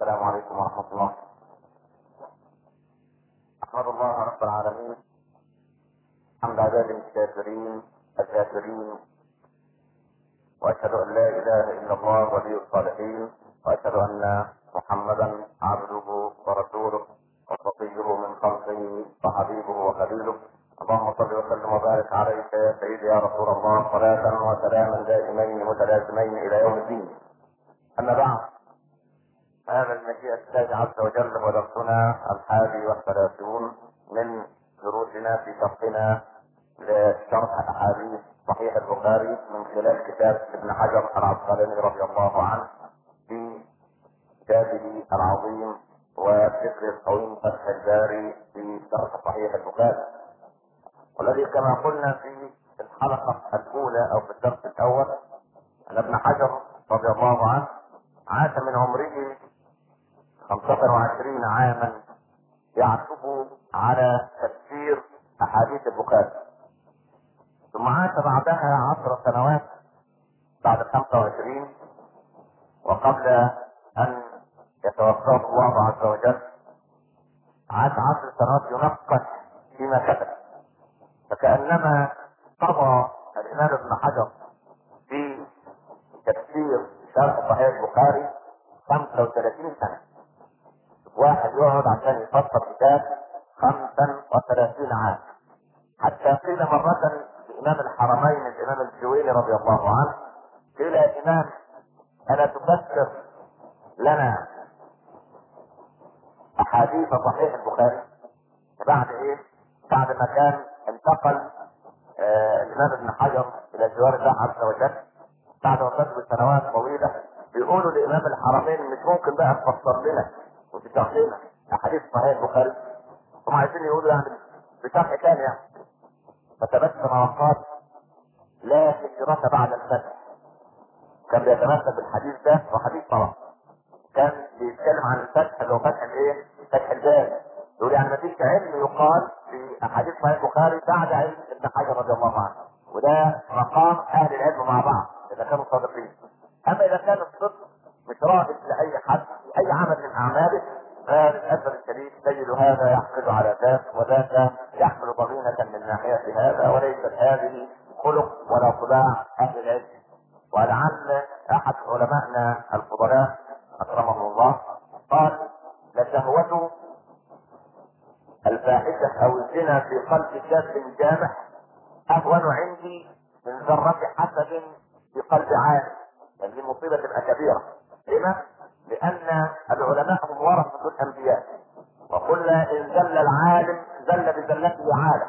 السلام عليكم ورحمة الله أحمد الله رب العالمين حمد عباده الشاكرين الذاكرين وأشهد أن لا إله إلا الله ولي الصالحين وأشهد أن محمدا عبده ورسوله وصفيه من خلقه وحبيبه وخليله اللهم صل وسلم وبارك عليك يا سيدي يا رسول الله صلاة وسلاما دائمين متلازمين إلى يوم الدين أما بعد هذا المشيئة الله عز وجل هو درسنا الحادي والثلاثون من دروسنا في شرحنا لشرح أحاديث صحيح البخاري من خلال كتاب ابن حجر العسقلاني رضي الله عنه في كتابه العظيم وذكر القويم فتح الباري في شرح صحيح البخاري والذي كما قلنا في الحلقة الأولى أو في الدرس الأول أن ابن حجر رضي الله عنه عاش من عمره خمسة وعشرين عاما يعكف على تفسير أحاديث البخاري ثم عاش بعدها عشر سنوات بعد خمسة وعشرين وقبل أن يتوفاه الله عز وجل عاش عشر سنوات ينقش فيما كتب فكأنما قضى الإمام ابن حجر في تفسير شرح صحيح البخاري 35 سنة واحد يقعد عشان يفسر كتاب 35 عام حتى قيل مرة لإمام الحرمين الإمام الجويني رضي الله عنه قيل يا إمام ألا تفسر لنا أحاديث صحيح البخاري بعد إيه؟ بعد ما كان انتقل آه الإمام ابن حجر إلى جوار الله عز وجل بعد وفاته بسنوات طويلة بيقولوا لإمام الحرمين مش ممكن بقى تفسر لنا وتشرح لنا أحاديث صحيح البخاري هم عايزين يقولوا يعني بشرح كان يعني فتبسم وقال لا هجرة بعد الفتح كان بيتمثل بالحديث ده وحديث طبعا كان بيتكلم عن الفتح اللي هو فتح الايه؟ فتح الباب يقول يعني ما فيش علم يقال في احاديث صحيح البخاري بعد علم ابن حجر رضي الله عنه وده مقام اهل العلم مع بعض اذا كانوا صادقين اما اذا كان الصدق مش رائد لاي حد في اي عمل من اعماله فللاسف الشديد تجد هذا يحقد على ذاك وذاك يحمل ضغينة من ناحية هذا وليست هذه خلق ولا طباع اهل العلم ولعل احد علمائنا الفضلاء اكرمه الله قال لشهوة الفاحشة او الزنا في قلب شاب جامح اهون عندي من ذرة حسد في قلب عالم يعني دي مصيبة تبقى كبيرة لما؟ لأن العلماء هم ورثة الأنبياء وقلنا إن زل العالم زل بزلته عالم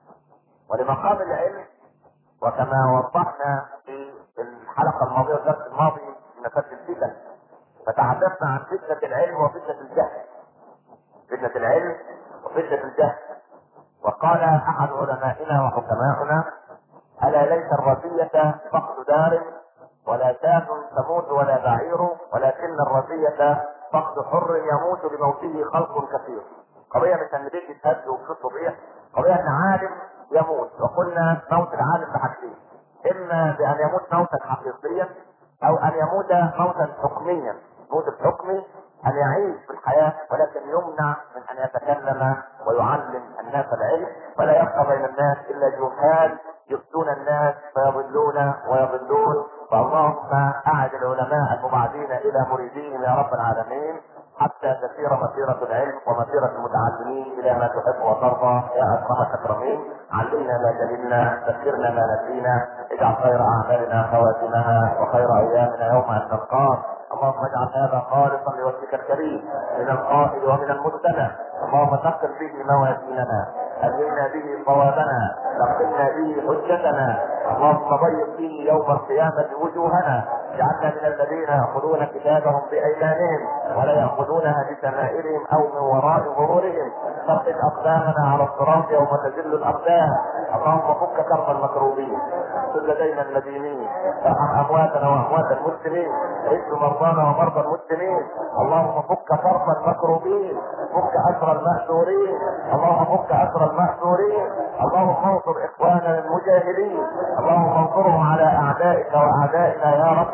ولمقام العلم وكما وضحنا في الحلقة الماضية والدرس الماضي في مسألة الفتن فتحدثنا عن فتنة العلم وفتنة الجهل فتنة العلم وفتنة الجهل وقال أحد علمائنا وحكمائنا ألا ليس الرزية فقد دار ولا شاة تموت ولا بعير ولكن الرزية فقد حر يموت بموته خلق كثير قضية مش ان بيت يتهد وفي بيع قضية ان عالم يموت وقلنا موت العالم بحاجتين اما بان يموت موتا حقيقيا او ان يموت موتا حكميا موت الحكمي ان يعيش في الحياة ولكن يمنع من ان يتكلم ويعلم الناس العلم ولا يبقى بين الناس الا جهال يفتون الناس فيضلون ويضلون فاللهم اعد العلماء المبعدين الى مريديهم يا رب العالمين حتى تسير مسيرة العلم ومسيرة المتعلمين الى ما تحب وترضى يا اكرم الاكرمين علمنا ما جهلنا ذكرنا ما نسينا اجعل خير اعمالنا خواتمها وخير ايامنا يوم ان نلقاك اللهم اجعل هذا خالصا لوجهك الكريم من القائل ومن المستمع اللهم ثقل به موازيننا ألهمنا به صوابنا لقنا به حجتنا اللهم ضيق فيه يوم القيامة وجوهنا اجعلنا من الذين يأخذون كتابهم بأيمانهم ولا يأخذونها بشمائلهم أو من وراء ظهورهم ثبت أقدامنا على الصراط يوم تزل الأقدام اللهم فك كرب المكروبين كل دين المدينين ارحم أمواتنا وأموات المسلمين عز مرضانا ومرضى المسلمين اللهم فك كرب المكروبين فك أسر المأسورين اللهم فك أسر المأسورين اللهم انصر إخواننا المجاهدين اللهم انصرهم على أعدائك وأعدائنا يا رب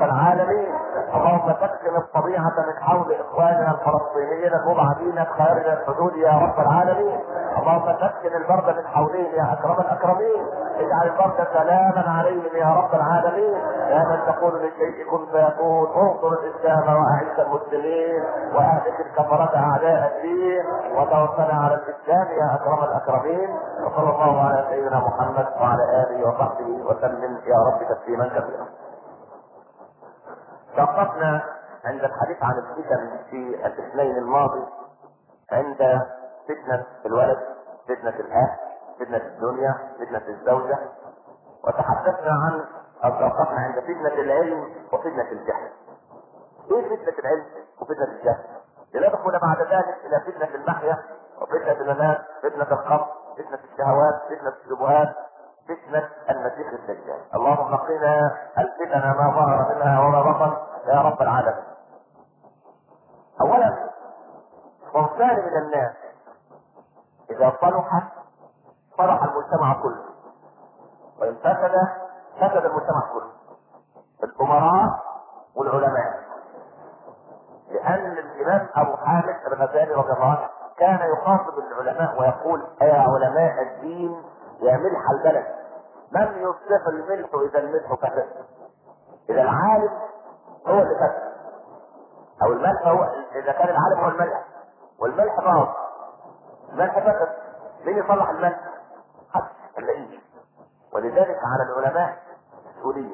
العالمين اللهم سكن الطبيعة من حول إخواننا الفلسطينيين المبعدين خارج الحدود يا رب العالمين اللهم سكن البرد من حولهم يا أكرم الأكرمين اجعل البرد سلاما عليهم يا رب العالمين يا من تقول للشيء كن فيكون انصر الإسلام وأعز المسلمين وأهلك الكفرة أعداء الدين وتوفنا على الإسلام يا أكرم الأكرمين وصلى الله على سيدنا محمد وعلى آله وصحبه وسلم يا رب تسليما كثيرا توقفنا عند الحديث عن الفتن في الاثنين الماضي عند فتنة الولد فتنة الأهل فتنة الدنيا فتنة الزوجة وتحدثنا عن أو توقفنا عند فتنة العلم وفتنة الجهل ايه فتنة العلم وفتنة الجهل لندخل بعد ذلك الى فتنة المحيا وفتنة الممات فتنة القبر فتنة الشهوات فتنة الشبهات فتنة المسيح الدجال اللهم قنا الفتن ما ظهر منها وما بطن يا رب العالمين اولا صنفان من الناس اذا صلح صلح المجتمع كله وان فسد فسد المجتمع كله الامراء والعلماء لان الامام ابو حامد الغزالي رضي الله عنه كان يخاطب العلماء ويقول يا علماء الدين يا ملح البلد من يصلح الملح اذا الملح فسد اذا العالم هو اللي فسد او الملح هو اذا كان العالم هو الملح والملح باظ الملح فسد مين يصلح الملح؟ حد نلاقيه ولذلك على العلماء مسؤوليه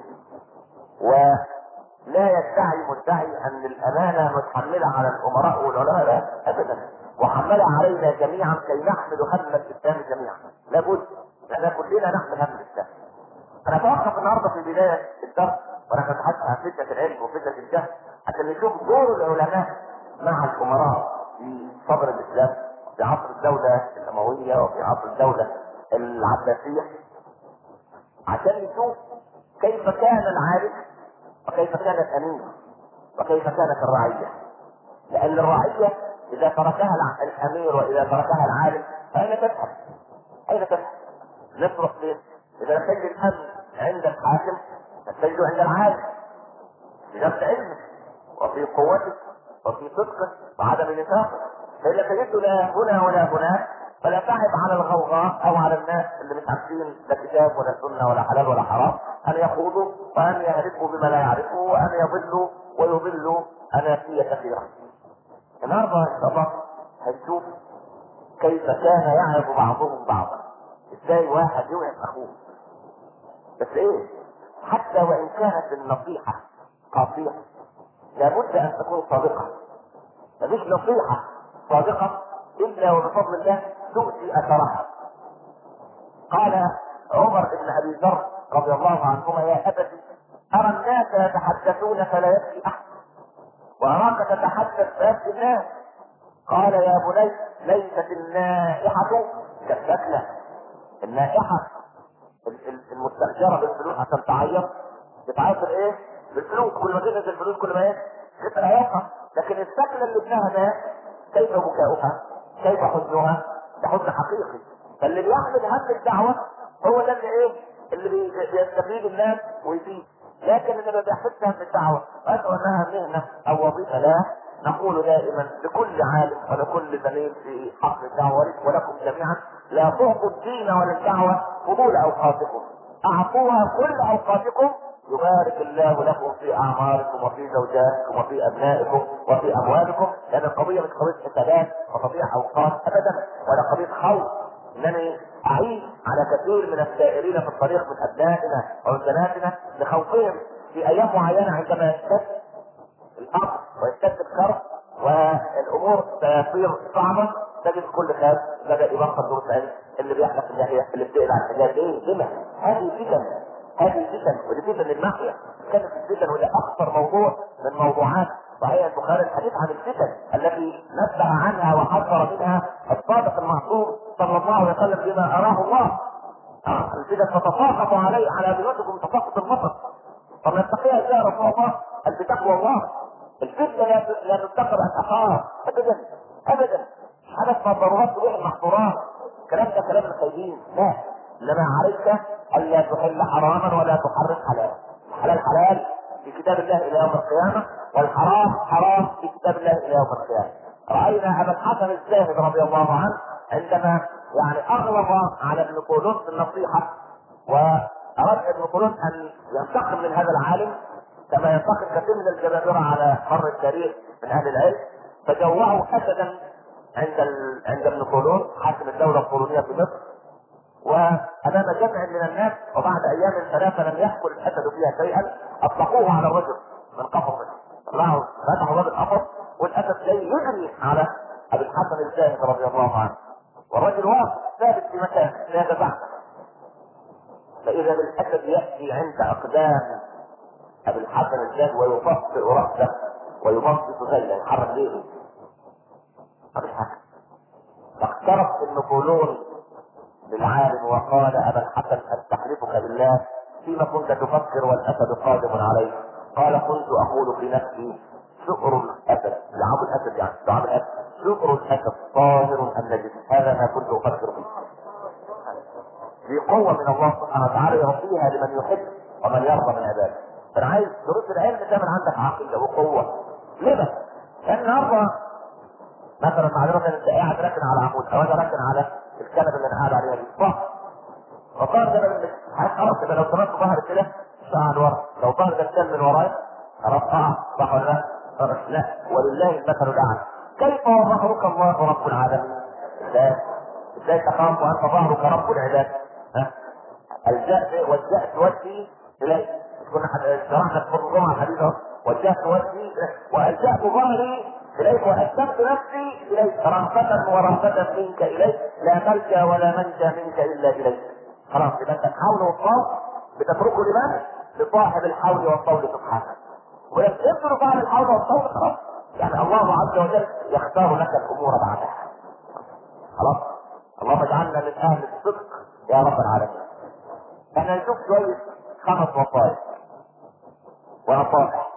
ولا يدعي مدعي ان الامانه متحمله على الامراء والعلماء لا ابدا وحملها علينا جميعا كي نحمل هم الاسلام جميعا لابد لان كلنا نحمل هم الاسلام انا اتوقف النهارده في بدايه الدرس وانا بتحدث عن فتنه العلم وفتنه الجهل عشان نشوف دور العلماء مع الامراء في صدر الاسلام في عصر الدوله الامويه وفي عصر الدوله العباسيه عشان نشوف كيف كان العالم وكيف كان الامين وكيف كانت الرعيه لان الرعيه اذا تركها الامير واذا تركها العالم فاين تذهب؟ اين تذهب؟ نصرف فين؟ اذا لم تجد الامن عند الحاكم فتجده عند العالم بنفس علمه وفي قوته وفي صدقه وعدم نفاقه فاذا تجده لا هنا ولا هناك فلا تعب على الغوغاء او على الناس اللي مش عارفين لا كتاب ولا سنه ولا حلال ولا حرام ان يخوضوا وان يهلكوا بما لا يعرفوا وان يضلوا ويضلوا اناسيه كثيره. النهارده ان شاء الله هنشوف كيف كان يعظ بعضهم بعضا. ازاي واحد يوعظ اخوه. بس ايه؟ حتى وان كانت النصيحه قاطعه لابد ان تكون صادقه. مفيش نصيحه صادقه الا وبفضل الله تؤتي اثرها. قال عمر بن ابي ذر رضي الله عنهما يا ابتي ارى الناس يتحدثون فلا يبكي احد واراك تتحدث فيبكي الناس قال يا بني ليست النائحة كالسكنة النائحة المستأجرة بالفلوس عشان تعيط بتعيط ايه؟ بالفلوس كل ما تنزل الفلوس كل ما ايه؟ تبقى عيطها لكن السكنة اللي ابنها مات كيف بكاؤها؟ كيف حزنها؟ ده حزن حقيقي فاللي بيحمل هم الدعوة هو ده اللي ايه؟ اللي بيستفيد الناس ويفيد لكن اللي ما بيحملش هم الدعوة وأدعو انها مهنة او وظيفة لا نقول دائما لكل عالم ولكل زميل في حق الدعوة ولكم جميعا لا تعطوا الدين ولا الدعوة فضول اوقاتكم اعطوها كل اوقاتكم يبارك الله لكم في اعماركم وفي زوجاتكم وفي ابنائكم وفي اموالكم لان القضيه مش قضيه حسابات وتضيع اوقات ابدا ولا قضيه خوف انني اعيش على كثير من السائرين في الطريق من ابنائنا ومن بناتنا لخوفهم في ايام معينه عندما يشتد الامر ويشتد الكرب والامور تصير صعبه تجد كل خاف بدا يبطل دروس علم اللي بيحلق اللحيه اللي بتقلع الحجاب ايه لما هذه فتن هذه فتن ودي فتن المحيا كانت الفتن وهي اخطر موضوع من موضوعات صحيح البخاري الحديث عن الفتن التي نبه عنها وحذر منها الصادق المعصوم صلى الله عليه وسلم بما اراه الله آه الفتن تتساقط علي على بيوتكم تساقط المطر طب نتقيها ازاي يا رسول الله؟ قال بتقوى الله الفتنه لا لا تتقى بالاحقار ابدا ابدا حدث من ضرورات تروح المحظورات الكلام ده كلام الخيبين لا انما عليك الا تحل حراما ولا تحرم حلالا حلال حلال في كتاب الله الى يوم القيامه والحرام حرام في كتاب الله الى يوم القيامه راينا ابا الحسن الزاهد رضي الله عنه عندما يعني اغلظ على ابن قولون في النصيحه واراد ابن قولون ان ينتقم من هذا العالم كما ينتقم كثير من الجبابره على مر التاريخ من اهل العلم فجوعوا اسدا عند ال... عند ابن قولون حاكم الدوله القولونيه في مصر وامام جمع من الناس وبعد ايام ثلاثه لم يحكل الاسد فيها شيئا اطلقوه على الرجل من قفصه طلعوا فتحوا باب القفص والاسد جاي يجري على ابي الحسن الزاهد رضي الله عنه والرجل واقف ثابت في مكانه لا يتبعث فاذا الاسد ياتي عند اقدام ابي الحسن الزاهد ويطفئ راسه ويبسط ذيله يحرك ليه مفيش حاجه فاقترب النقولون للعالم وقال ابا الحسن استحلفك بالله فيما كنت تفكر والاسد قادم عليك قال كنت اقول في نفسي سؤر الاسد لعاب الاسد يعني لعاب الاسد سؤر الاسد طاهر ام نجس هذا ما كنت افكر فيه دي قوة من الله سبحانه وتعالى يعطيها لمن يحب ومن يرضى من عباده. أنا عايز دروس العلم تعمل عندك عقيدة وقوة. ليه بس؟ لأن النهارده مثلا معلومة انت قاعد راكن على عمود او انا راكن على الكنبه اللي انا قاعد عليها دي صح وقال ده من خلاص يبقى لو طلعت ظهر كده ساعة لورا لو ظهر ده كان من ورايا خلاص اه صح ولا لا؟ خلاص لا ولله المثل الاعلى كيف وظهرك الله رب العالمين؟ ازاي؟ ازاي تخاف وانت ظهرك رب العباد؟ ها؟ الجاء والجاء تودي اليه كنا شرحنا في الجمعه الحديث اهو والجاء تودي والجاء ظهري اليك واسلمت نفسي اليك رهبة ورهبة منك اليك لا ملجا ولا منجا منك الا اليك خلاص يبقى انت الحول والطول بتتركه لمن؟ لصاحب الحول والطول سبحانه ولما يترك عن الحول والطول خلاص يعني الله عز وجل يختار لك الامور بعدها خلاص اللهم اجعلنا من اهل الصدق يا رب العالمين احنا نشوف شويه خمس وصايا ونصائح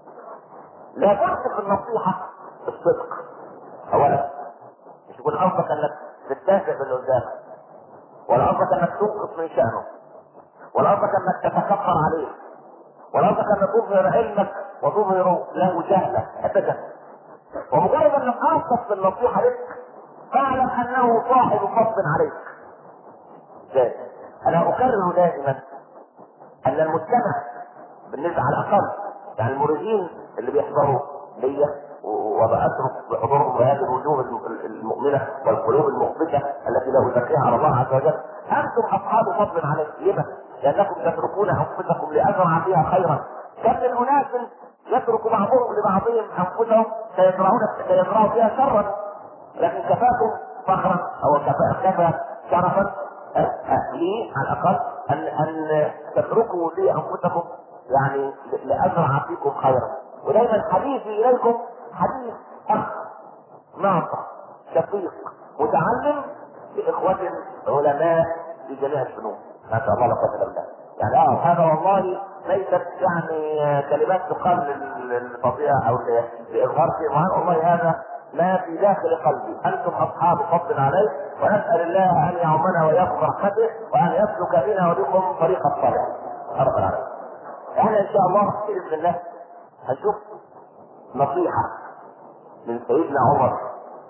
لا بد في النصيحه الصدق اولا مش يكون قصدك انك تستهزئ باللي قدامك ولا قصدك انك تنقص من شانه ولا قصدك انك تتكبر عليه ولا قصدك انك تظهر علمك وتظهر له جهلك ابدا ومجرد ان قصدك في النصيحه لك فاعلم انه صاحب فضل عليك ازاي؟ انا اكرر دائما ان المجتمع بالنسبه على الاقل يعني المريدين اللي بيحضروا ليا وبأترك بحضورهم وهذه الوجوه المؤمنة والقلوب المخبتة التي لا أزكيها على الله عز وجل أنتم أصحاب فضل عليكم لما؟ لأنكم تتركون أنفسكم لأزرع فيها خيرا كم من أناس يترك بعضهم لبعضهم أنفسهم سيزرعون سيزرعوا فيها شرا لكن كفاكم فخرا أو كفى كفى شرفا لي على الأقل أن أن تتركوا لي أنفسكم يعني لأزرع فيكم خيرا ودايما حديثي إليكم حديث اخ ناصح شقيق متعلم باخوة علماء في جميع الفنون ما شاء الله لا قوة الا بالله يعني اه هذا والله ليست يعني كلمات تقال للفظيعة او لاظهار شيء معين والله هذا ما في داخل قلبي انتم اصحاب فضل عليه ونسال الله ان يعمنا واياكم برحمته وان يسلك بنا وبكم طريق الصالح رب العالمين احنا ان شاء الله باذن الله هنشوف نصيحة من سيدنا عمر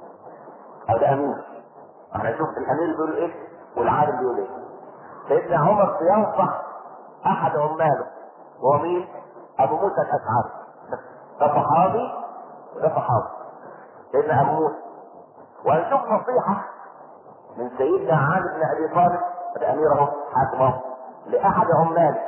او ده امين احنا نشوف الامير بيقول ايه والعالم بيقول ايه سيدنا عمر بينصح احد عماله وهو مين؟ ابو موسى الاشعري ده صحابي وده صحابي سيدنا ابو موسى وهنشوف نصيحة من سيدنا علي بن ابي طالب الامير اهو حاكم اهو لاحد عماله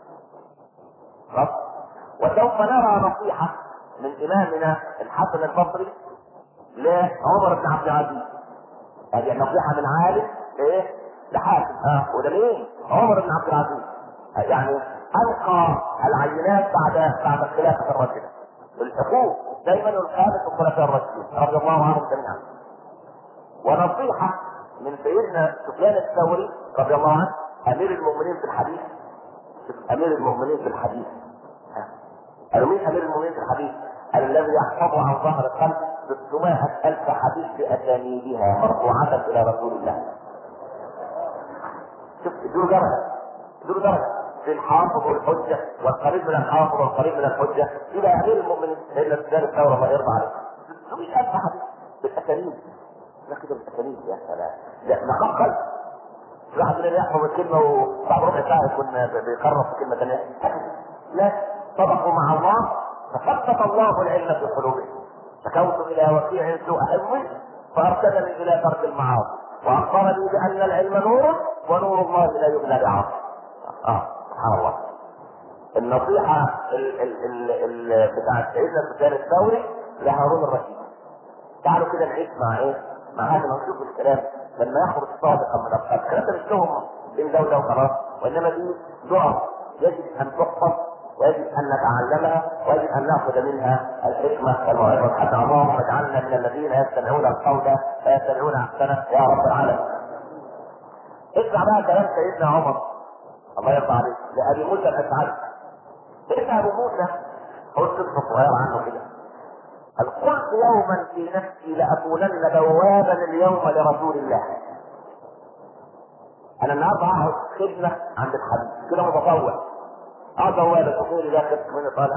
وسوف نرى نصيحة من امامنا الحسن البصري لعمر بن عبد العزيز هذه نصيحة من عالم ايه لحاكم اه وده مين؟ عمر بن عبد العزيز يعني القى العينات بعد بعد الخلافة الراشدة الحقوق دايما الخامس الخلفاء الراشدين رضي الله عنهم جميعا ونصيحة من سيدنا سفيان الثوري رضي الله عنه امير المؤمنين في الحديث امير المؤمنين في الحديث قالوا مين امير المؤمنين في الحديث؟ قال الذي يحفظ عن ظهر القلب 600 ألف حديث بأسانيدها مرفوعة إلى رسول الله. شوف ادوا درجة ادوا درجة في الحافظ والحجه والقريب من الحافظ والقريب من الحجه الى امير المؤمنين سيدنا سفيان الثوره الله يرضى عليه 600000 حديث بالاسانيد لا كده بالاسانيد يا سلام لا نقل الواحد مننا يحفظ الكلمه وبعد ربع ساعه يكون بيقرب في كلمه ثانيه لا صدقوا مع الله فثبت الله العلم في قلوبهم شكوت الى وكيع سوء حفظي فارشدني الى ترك المعاصي واخبرني بان العلم نور ونور الله لا يبنى بعاصي اه سبحان الله النصيحة ال ال ال ال بتاعت سيدنا سفيان الثوري لهارون الرشيد. تعالوا كده نعيش مع ايه؟ مع هذا نشوف الكلام لما يخرج صادقا من القلب، الكلام ده مش تهمة بين دولة وخلاص، وانما دي دعاء يجب ان تحفظ ويجب ان نتعلمها ويجب ان ناخذ منها الحكمه والموعظه حتى اللهم اجعلنا من الذين يستمعون القول فيتبعون احسنه يا رب العالمين. اسمع بقى كلام سيدنا عمر الله يرضى عليه لابي موسى الاشعري. سيدنا ابو موسى هو قصه صغيره عنه كده. قال قلت يوما في نفسي لاكونن بوابا اليوم لرسول الله. انا النهارده هقعد خدمه عند الحبيب كده متطوع اه بوابه تقول لي داخل من طالع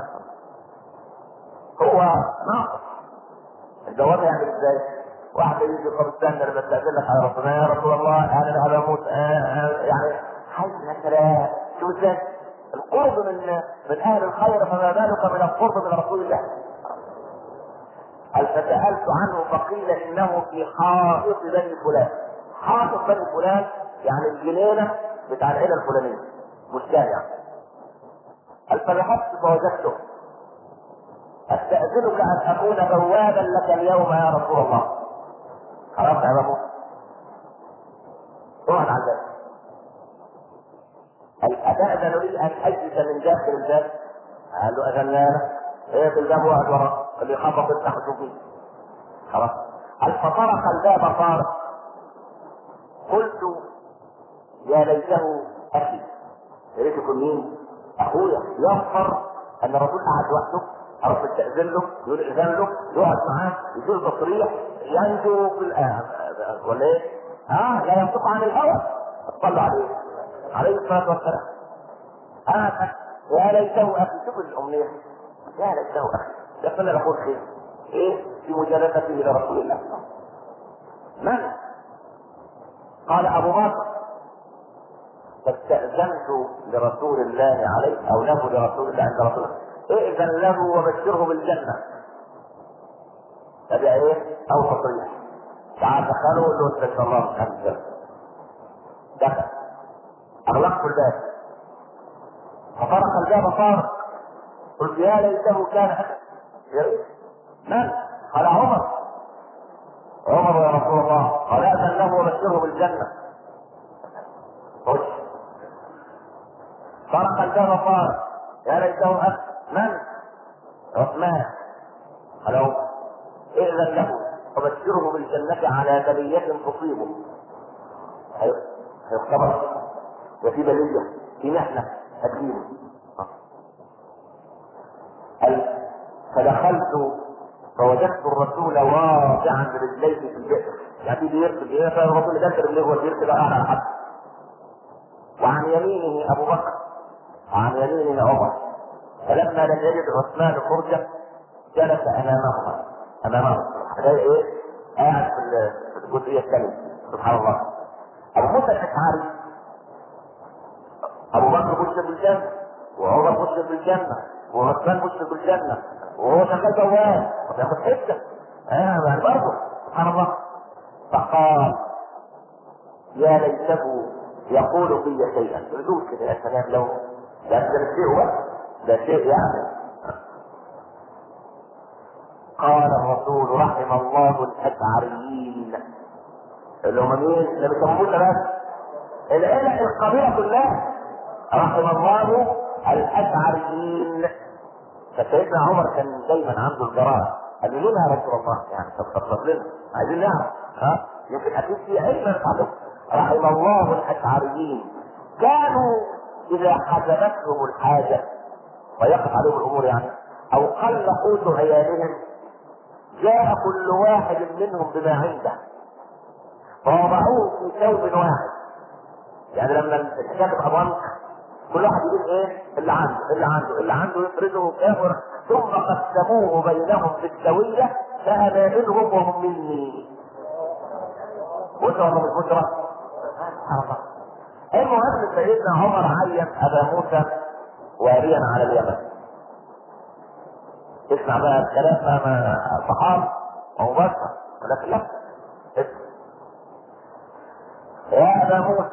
هو ناقص البوابه يعمل ازاي؟ واحد يجي طب استنى انا بستاذن لك على ربنا يا رسول الله انا انا بموت يعني حي يا سلام شوف ازاي؟ القرب من من اهل الخير فما بالك من القرب من رسول الله هل فسالت عنه فقيل انه في حائط بني فلان حائط بني فلان يعني الجنينه بتاع العيله الفلانيه بستان يعني قال فبحثت فوجدته استاذنك ان اكون بوابا لك اليوم يا رسول الله خلاص يا بابا اقعد على الباب قال اتاذن لي ان اجلس من داخل الباب قال له اذن لك ايه في الباب واقعد ورا اللي خبط افتح وشوفي خلاص قال فطرق الباب طارق قلت يا ليته اخي يا ريت يكون مين؟ اخويا يظهر ان الرسول قعد وحده اروح استاذن له يقول اذن له يقعد معاه يديله تصريح ينجو في الان ولا ايه؟ اه لا ينطق عن الهوى اطلع عليه عليه الصلاه والسلام آه يا ليته اخي شوف الامنيه يا ليته اخي يقول له خير ايه في مجالسته لرسول الله من؟ قال ابو بكر فاستأذنت لرسول الله عليه او له لرسول الله عند رسول الله ائذن له وبشره بالجنة تبع ايه؟ او تصريح تعال دخلوا وقول له انت ان شاء الله مش هتجنة دخل اغلقت الباب فطرق الباب طارق قلت يا ليته كان اخي يا ريت من؟ قال عمر عمر يا رسول الله قال اذن له وبشره بالجنه خش طرق الباب طارق يا ليته اخ من؟ عثمان قالوا ائذن له وبشره بالجنة على بلية تصيبه هيختبر وفي بلية في محنة هتجيبه فدخلت فوجدت الرسول واضعا برجليه في البئر يعني في بير في البئر فالرسول جالس رجليه هو البير كده قاعد على حد وعن يمينه ابو بكر وعن يمينه عمر فلما لم يجد عثمان فرجه جلس امامهما امامه زي ايه؟ قاعد في الجزئيه الثانيه سبحان الله ابو موسى الاشعري ابو بكر بشر بالجنه وعمر بشر بالجنه وعثمان بشر بالجنه وهو شغال بواب وبياخد حته اه يعني برضه سبحان الله فقال يا ليته يقول في شيئا ردود كده يا سلام لو ده ده مش شيء بقى ده شيء يعني قال الرسول رحم الله الاشعريين اللي هم مين؟ اللي بيسموه بس العيله القبيله كلها رحم الله الاشعريين فسيدنا عمر كان دايما عنده الجرأة قال له ليه يا رسول الله يعني طب طب لنا عايزين نعرف ها يمكن اكيد في علم ينفعهم رحم الله الاشعريين كانوا اذا حزبتهم الحاجه ويقف عليهم الامور يعني او قل قوت عيالهم جاء كل واحد منهم بما عنده فوضعوه في ثوب واحد يعني لما الحكايه تبقى ضنك كل واحد يقول ايه اللي عنده اللي عنده اللي عنده يفرده كافر ثم قسموه بينهم بالسويه فانا منهم وهم مني بشرى ولا مش بشرى؟ سبحان الله المهم سيدنا عمر عين ابا موسى واليا على اليمن اسمع بقى الكلام ما صحاب او بشر ولكن لا اسمع يا ابا موسى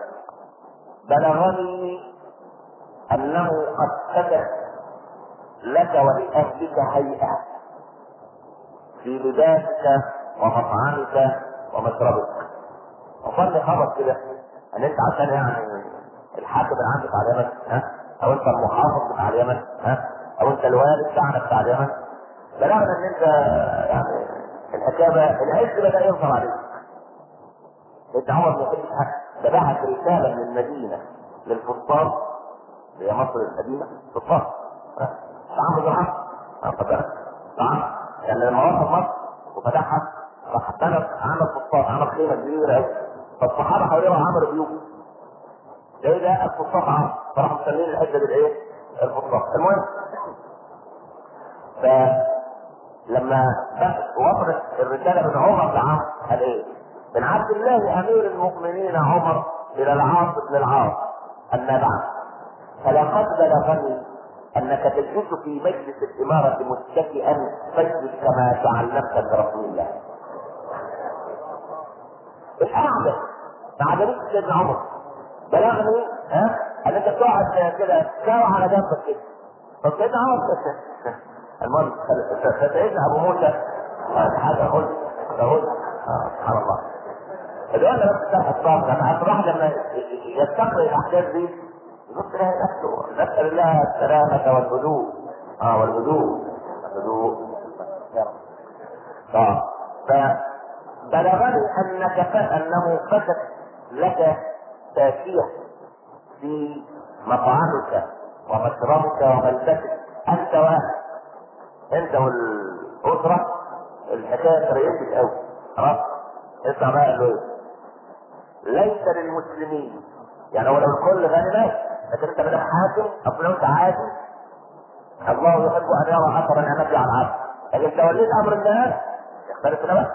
بلغني انه قد كتب لك ولاهلك هيئه في لباسك ومطعمك ومشربك وصلي خبر كده ان انت عشان يعني الحاكم اللي عندك على اليمن ها او انت المحافظ بتاع اليمن ها او انت الوالد بتاعنا بتاع اليمن بلغنا ان انت يعني الحكايه العز بدا يظهر عليك سيدنا عمر بن الخطاب ده بعت رساله من المدينه للفسطاط اللي هي مصر القديمه فسطاط عمرو بن العاص طبعا كان لما وصل مصر وفتحها راح بنى عمل فسطاط عمل خيمه كبيره قوي فالصحابه حواليه عملوا بيوت ده ده الفسطاط عمرو فراحوا مسمين الحته دي الايه؟ الفسطاط المهم فلما وصلت الرساله من عمر لعمرو قال ايه؟ من عبد الله امير المؤمنين عمر الى العاص بن العاص اما بعد فلقد بلغني انك تجلس في مجلس الاماره متكئا فاجلس كما تعلمت من رسول الله. القعده ما عجبتش سيدنا عمر بلغني ها انك تقعد كده ساعه على جنبك كده فسيدنا عمر المهم فسيدنا ابو موسى حاجه خذ خذ سبحان الله الوقت بس تحت الصف لما الواحد لما يستقبل الاحداث دي يبص لها نفسه نسال الله السلامه والهدوء اه والهدوء الهدوء اه فبلغني انك انه كتب لك تاشيه في مطعمك ومشربك وملبسك انت واحد انت والاسره الحكايه تريحك قوي خلاص اسمع بقى قال له ايه ليس للمسلمين يعني هو لو الكل غني ماشي لكن انت بدك حاكم او لو انت عادي الله يحب ان يرى اثر نعمته على العبد لكن توليت امر الناس يختلف بقى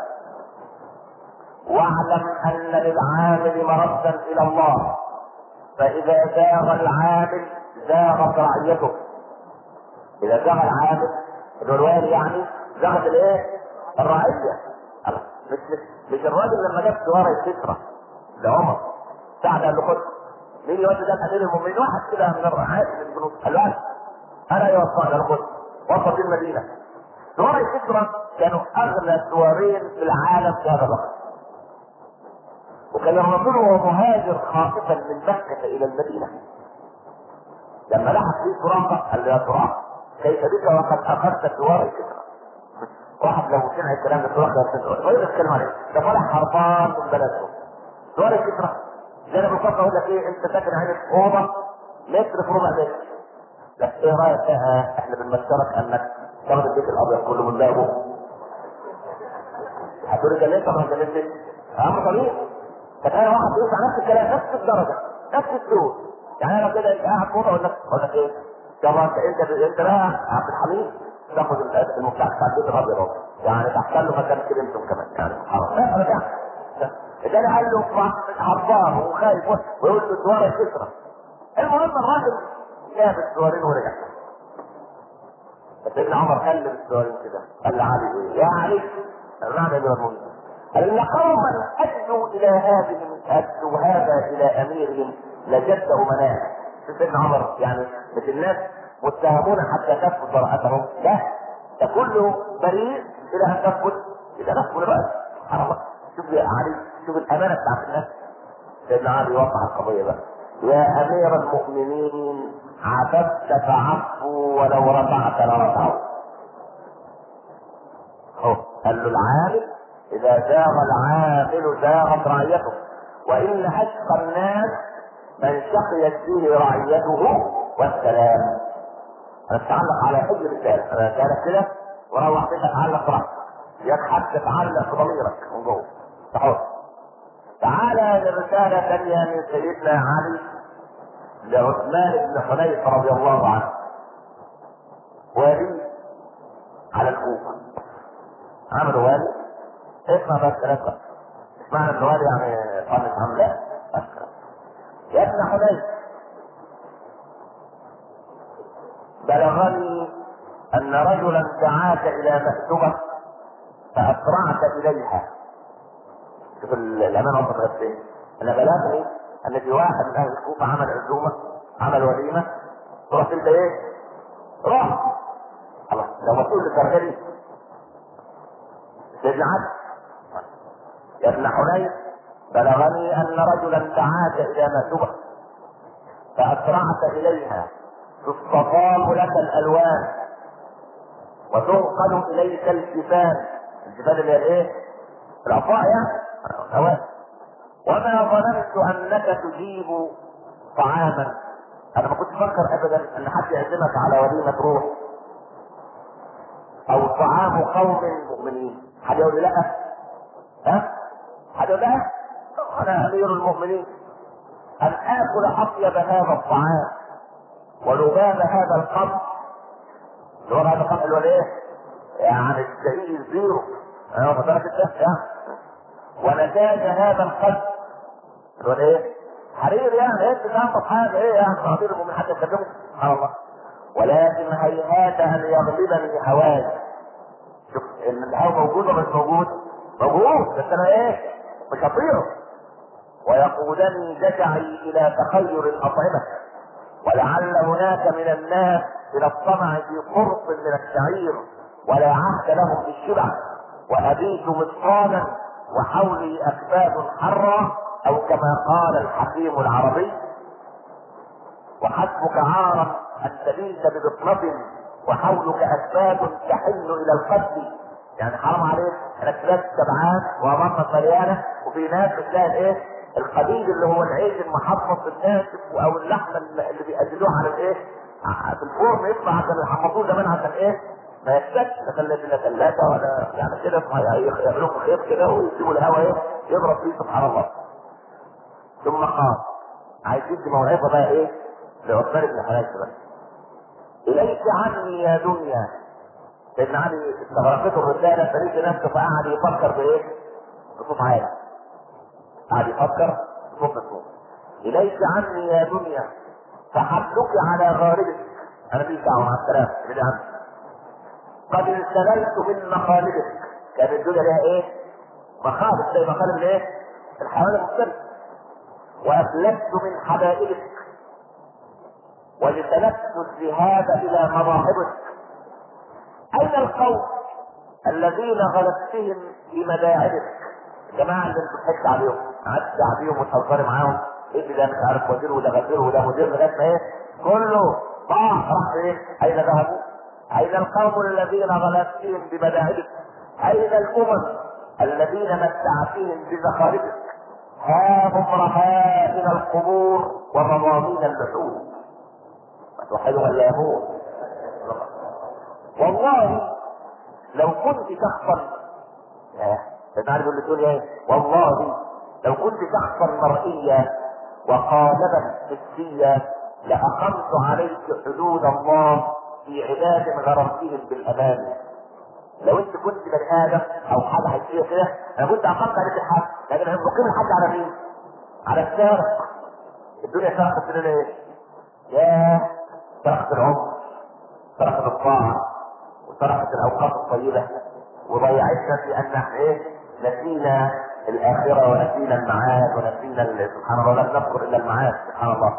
واعلم ان للعامل مردا الى الله فاذا زاغ العامل زاغت رعيته اذا زاغ العامل اللي الوالي يعني زاغت الايه؟ الرعيه مش مش مش الراجل لما جاب سواره الفكره لعمر سعد قال له خد مين يودي ده امير المؤمنين واحد كده من الرعاة من الجنود قال له انا يوصل له خد وصل المدينه سوار الفكره كانوا اغلى سوارين في العالم في هذا الوقت وكان الرسول وهو مهاجر خاطفا من مكه الى المدينه لما لحق فيه سراقه قال له يا سراقه كيف بك وقد اخذت سوار الفكره واحد لو سمع الكلام ده سراقه يرتد غير يتكلم عليه ده طالع هربان من بلده سوار الفكره زي انا بالظبط اقول لك ايه انت ساكن عندك اوضه متر في ربع متر بس ايه رايك فيها احنا بنبشرك انك تاخد البيت الابيض كله من بابه هتقول لي جننت طب ما جننتش اهم طريق تخيل واحد يوسع نفس الكلام نفس الدرجه نفس السوق يعني انا كده قاعد في اوضه اقول لك اقول لك ايه طبعا انت انت بقى عبد الحميد تاخد المفتاح بتاع البيت الابيض اهو يعني تحصل له مكان كريمتون كمان يعني حرام لا انا ده انا قال له هربان وخايف ويقول له سواره كسرى المهم الراجل جاب السوارين ورجع فسيدنا عمر قلب السوارين كده قال لعلي ايه يا علي المعنى اللي هو قال ان قوما ادوا الى هذه ادوا هذا الى اميرهم لجد امناء سيدنا عمر يعني مش الناس متهمون حتى تثبت براءتهم لا ده كله بريء الى ان تثبت الى نفسه بقى سبحان الله شوف يا علي شوف الامانه بتاعت الناس سيدنا علي يوضح القضيه بقى يا امير المؤمنين عبدت فعفوا ولو رفعت لرفعوا هو قال له العامل اذا زاغ العامل زاغت رعيته وان اشقى الناس من شقيت فيه رعيته والسلام انا اتعلق على حجر رساله انا رساله كده وروح بيتك تعلق براحتك يضحك تتعلق في ضميرك من جوه تحط تعالى لرسالة ثانية من سيدنا علي لعثمان بن حنيف رضي الله عنه والي على الكوفة عملوا والي اسمع بس كلامك مش معنى ان والي يعني قامت حملة يا ابن حنيف بلغني ان رجلا دعاك الى مأدبة فاسرعت اليها شوف الامانه وصلت لغايه فين انا بلغني ان في واحد من اهل الكوفه عمل عزومه عمل وليمه رحت انت ايه؟ رحت خلاص لو مسؤول للدرجه سيدنا علي يا ابن حنين بلغني ان رجلا دعاك الى مأدبة فاسرعت اليها تصطفال لك الالوان وتنقل اليك الجبال الجبال اللي هي ايه؟ العطاء يعني الهواء وما ظننت انك تجيب طعاما انا ما كنت افكر ابدا ان حد يعزمك على وليمه روح او طعام قوم مؤمنين حد يقول لي لا ها حد يقول لا انا امير المؤمنين ان اكل اطيب هذا الطعام ولباب هذا القبر اللي هو هذا القبر اللي هو ايه؟ يعني الشهيد الزيرو انا واخد بالك انت ونتاج هذا القلب اللي هو ايه؟ حرير يعني انت تعرف حاجه ايه يعني تعطيل المؤمن حتى يكلمه سبحان الله ولكن هيهات ان يغلبني هواي شوف ان الهوى موجود ولا مش موجود؟ موجود بس انا ايه؟ مش هطيره ويقودني جشعي الى تخير الاطعمه ولعل هناك من الناس الى الطمع في قرص من الشعير ولا عهد لهم بالشبع وابيت مصطادا وحولي اكباد حرة او كما قال الحكيم العربي وحسبك عارا ان تبيت ببطنة وحولك اكباد تحن الى القتل يعني حرام عليك انك تبات سبعان وامامك مليانه وفي ناس بتلاقي ايه القديد اللي هو العيش المحمص الناشف او اللحمه اللي بيقدموها على الايه في الفرن يطلع عشان يحمصوه زمان عشان ايه ما يكتبش لا خليه لا ثلاجه ولا يعني كده يعملوا خيط كده ويسيبوا الهواء ايه يضرب فيه سبحان الله ثم قال عايز يدي موعظه بقى ايه لعثمان بن حنيفه بقى اليك عني يا دنيا سيدنا علي استغرقته الرساله فلقي نفسه فقعد يفكر بايه؟ بصوت عالي قعد يفكر بصوت مسموع اليك عني يا دنيا فحبلك على غاربك انا ماليش دعوه مع السلامه ابعد عني قد انسللت من مخالبك كان الدنيا لها ايه؟ مخالب زي مخالب الايه؟ الحيوان المختلف وافلت من حبائلك واجتنبت الذهاب الى مضاحبك اين القوم الذين غلبتهم في مداعبك الجماعه اللي انت ضحكت عليهم قعدت عليهم وتهزري معاهم ايه ده مش عارف وزير وده غفير وده مدير لغايه ما ايه كله طاح راح ايه اين ذهبوا؟ اين القوم الذين غلبتهم بمداعبك؟ اين الامم الذين متعتهم بزخارفك؟ ها هم رهائن القبور ومضامين اللحوم توحدوا ولا يموت والله لو كنت شخصا تعرف يقول للدنيا ايه والله لو كنت شخصا مرئيا وقالبا حسيا لاقمت عليك حدود الله في عباد غرمتهم بالامان لو انت كنت بني ادم او حاجه حسيه كده انا كنت اقمت عليك الحد لكن انا بقيم الحد على مين؟ على السارق الدنيا سرقت لنا ايه؟ ياه سرقت العمر سرقت الطاعه وسرقت الاوقات الطيبه وضيعتنا في ان احنا ايه؟ نسينا الاخره ونسينا المعاد ونسينا سبحان الله لم نذكر الا المعاد سبحان الله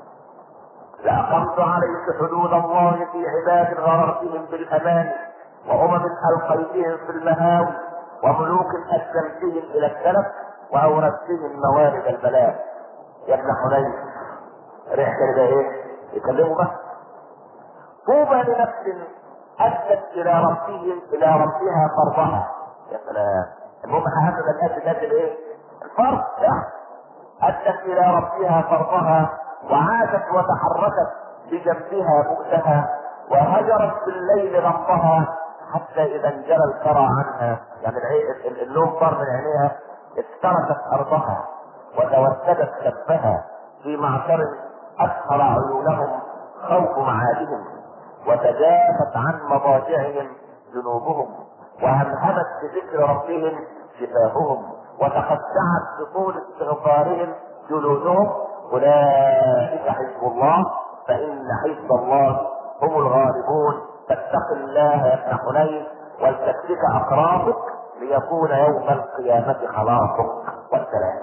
لأقمت عليك حدود الله في عباد غررتهم بالأمان وأمم ألقيتهم في المهاوي وملوك أسلمتهم إلى السلف وأورثتهم موارد البلاء يا ابن حنين ريح كده إيه؟ يكلموا بس طوبى لنفس أدت إلى ربه إلى ربها فرضها يا سلام المهم هذا الأدب الأدب إيه؟ الفرض أدت إلى ربها فرضها وعادت وتحركت بجنبها بؤسها وهجرت في الليل غمضها حتى اذا انجلى الكرى عنها يعني النوم طار من عينيها افترست ارضها وتوسدت كفها في معشر أسهر عيونهم خوف معادهم وتجافت عن مضاجعهم جنوبهم وهمهمت بذكر ربهم شفاههم وتخشعت بطول استغفارهم جلودهم أولئك حزب الله فإن حزب الله هم الغالبون فاتق الله يا ابن حنين ولتكفك أقرابك ليكون يوم القيامة خلاصك والسلام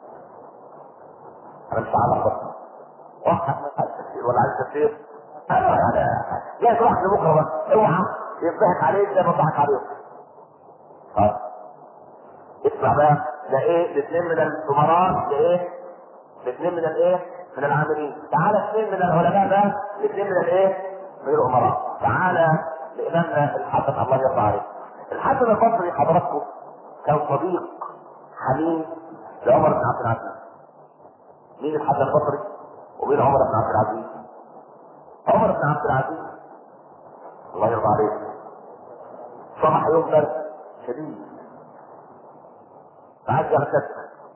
أنا مش عارف بطل واحد من عايز تفسير ولا عايز تفسير انا انا جاي تروح لبكره بس اوعى يضحك عليك زي ما ضحك عليهم اه اسمع بقى ده ايه الاثنين من الامراء لايه؟ الاثنين من الايه؟ من العاملين تعال اثنين من العلماء بقى الاثنين من الايه؟ من الامراء تعالى لامامنا الحسن الله يرضى عليه الحسن البصري حضراتكم كان صديق حميم لعمر بن عبد العزيز مين الحسن البصري ومين عمر بن عبد العزيز عمر بن عبد العزيز الله يرضى عليه صبح يوم برد شديد فعايز يغتسل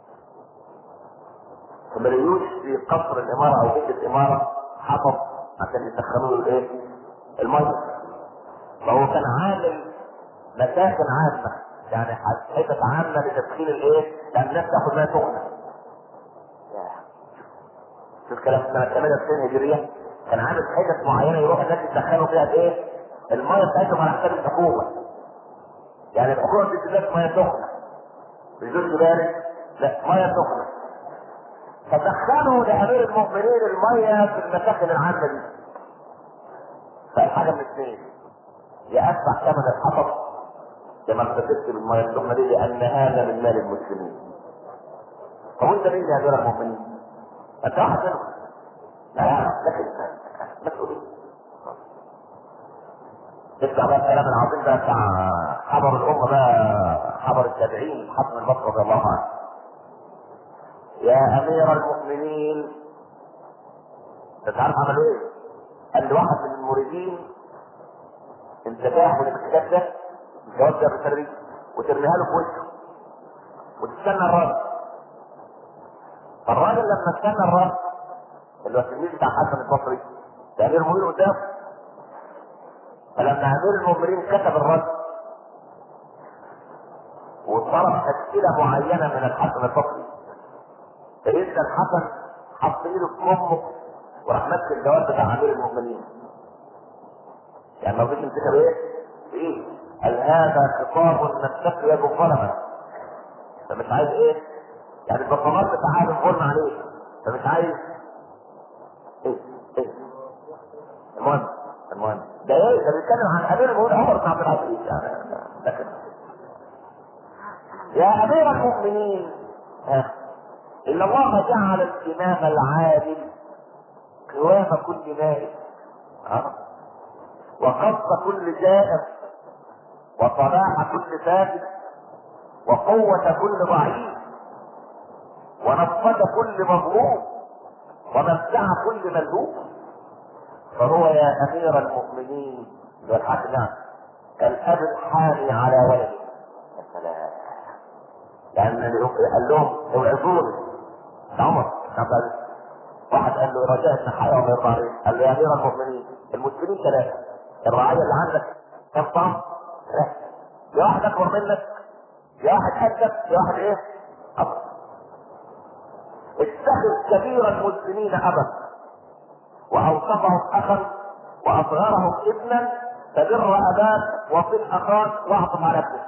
فمليوش في قصر الاماره او بيت الاماره حطب عشان يسخنوا له الايه؟ الميه فهو كان عامل مساكن عامه يعني حتت عامه لتدخين الايه؟ لان الناس تاخد ميه سخنه شوف كلام سنه 98 هجريه كان عامل حتت معينه يروح الناس يسخنوا فيها الايه؟ الميه بتاعتهم على حساب الحكومه. يعني الحكومه بتدي الناس ميه سخنه. مش دول بارد لا ميه سخنه. فسخنوا لامير المؤمنين الميه في المساخن العامه دي. فالحاجه من اثنين يا ادفع ثمن الحطب يا ما اغتسلت بالميه السخنه دي لان هذا من مال المسلمين. طب وانت مين يا امير المؤمنين؟ انت واحد منهم. لا لكن مسؤولية اسمع بقى الكلام العظيم ده بتاع حضر الأمة بقى حضر التابعين حسن البصري رضي الله عنه يا أمير المؤمنين أنت عارف عملوا إيه؟ قال لواحد من المريدين أنت تاخد الكتاب ده الجواب ده بترميه وترميها له في وشه وتستنى الرد فالراجل لما استنى الرد اللي هو التلميذ بتاع حسن البصري ده امير المؤمنين قدامه فلما امير المؤمنين كتب الرد وطلب تشكيله معينه من الحسن البصري فإذا الحسن حط ايده في امه وراح ماسك الجواب بتاع امير المؤمنين يعني ما رضيش يمسكها بايه؟ بايه؟ قال هذا خطاب نستقي يد الظلمه فمش عايز ايه؟ يعني البصمات بتاع الظلم عليه فمش عايز ايه ايه المهم المهم ده ايه ده بيتكلم عن امير المؤمنين عمر بن عبد العزيز يعني لكن يا امير المؤمنين ها ان الله جعل الامام العادل قوام كل نائب ها وقصد كل جائر وصلاح كل فاسد وقوة كل ضعيف ونصفة كل مظلوم وممتع كل ملهوف فهو يا امير المؤمنين والحكمة كالاب الحامي على ولده يا سلام لان قال لهم اوعظوني عمر واحد قال له رجاء ان حياه ما يرضى عليه قال له يا امير المؤمنين المسلمين ثلاثه الرعايه اللي عندك كم طعم؟ ثلاثه يا واحد اكبر منك يا واحد قدك يا واحد ايه؟ اكبر اتخذ كبير المسلمين ابا واوصفهم اخا واصغرهم ابنا فبر اباك وصل اخاك واعطف على ابنك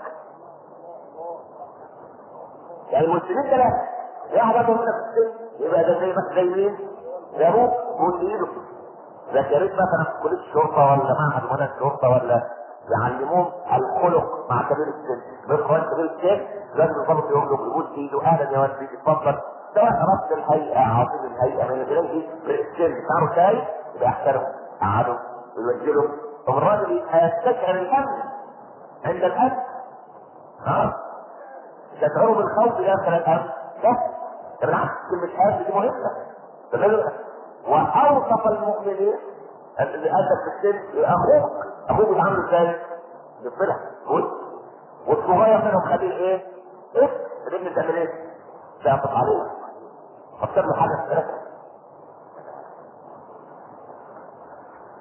يعني المسلمين ثلاثه واحد اكبر منك في السن يبقى ده زي ما زي مين؟ زي ابوك بوس ايده لكن يا ريت مثلا في كليه الشرطه ولا معهد منى الشرطه ولا يعلموهم الخلق مع كبير السن بيدخل كبير السن لازم الضابط يقول له يبوس ايده اهلا يا ولدي اتفضل سواء ربط الهيئه عاصم الهيئه من الجنيه بالسن تعرف شاي يبقى يحترمه قعدوا ويوجهوا طب الراجل يستشعر الامن عند الامن ها تشعروا بالخوف داخل الامن لا بالعكس كلمه امن دي مهمه واوصف المؤمنين اللي ادى في السن اخوك اخوك بيتعامل ازاي؟ بالصلح والصغير منهم خليه ايه؟ ايه؟ الابن تعمل ايه؟ تعطف عليه اكتب له حاجه ثلاثه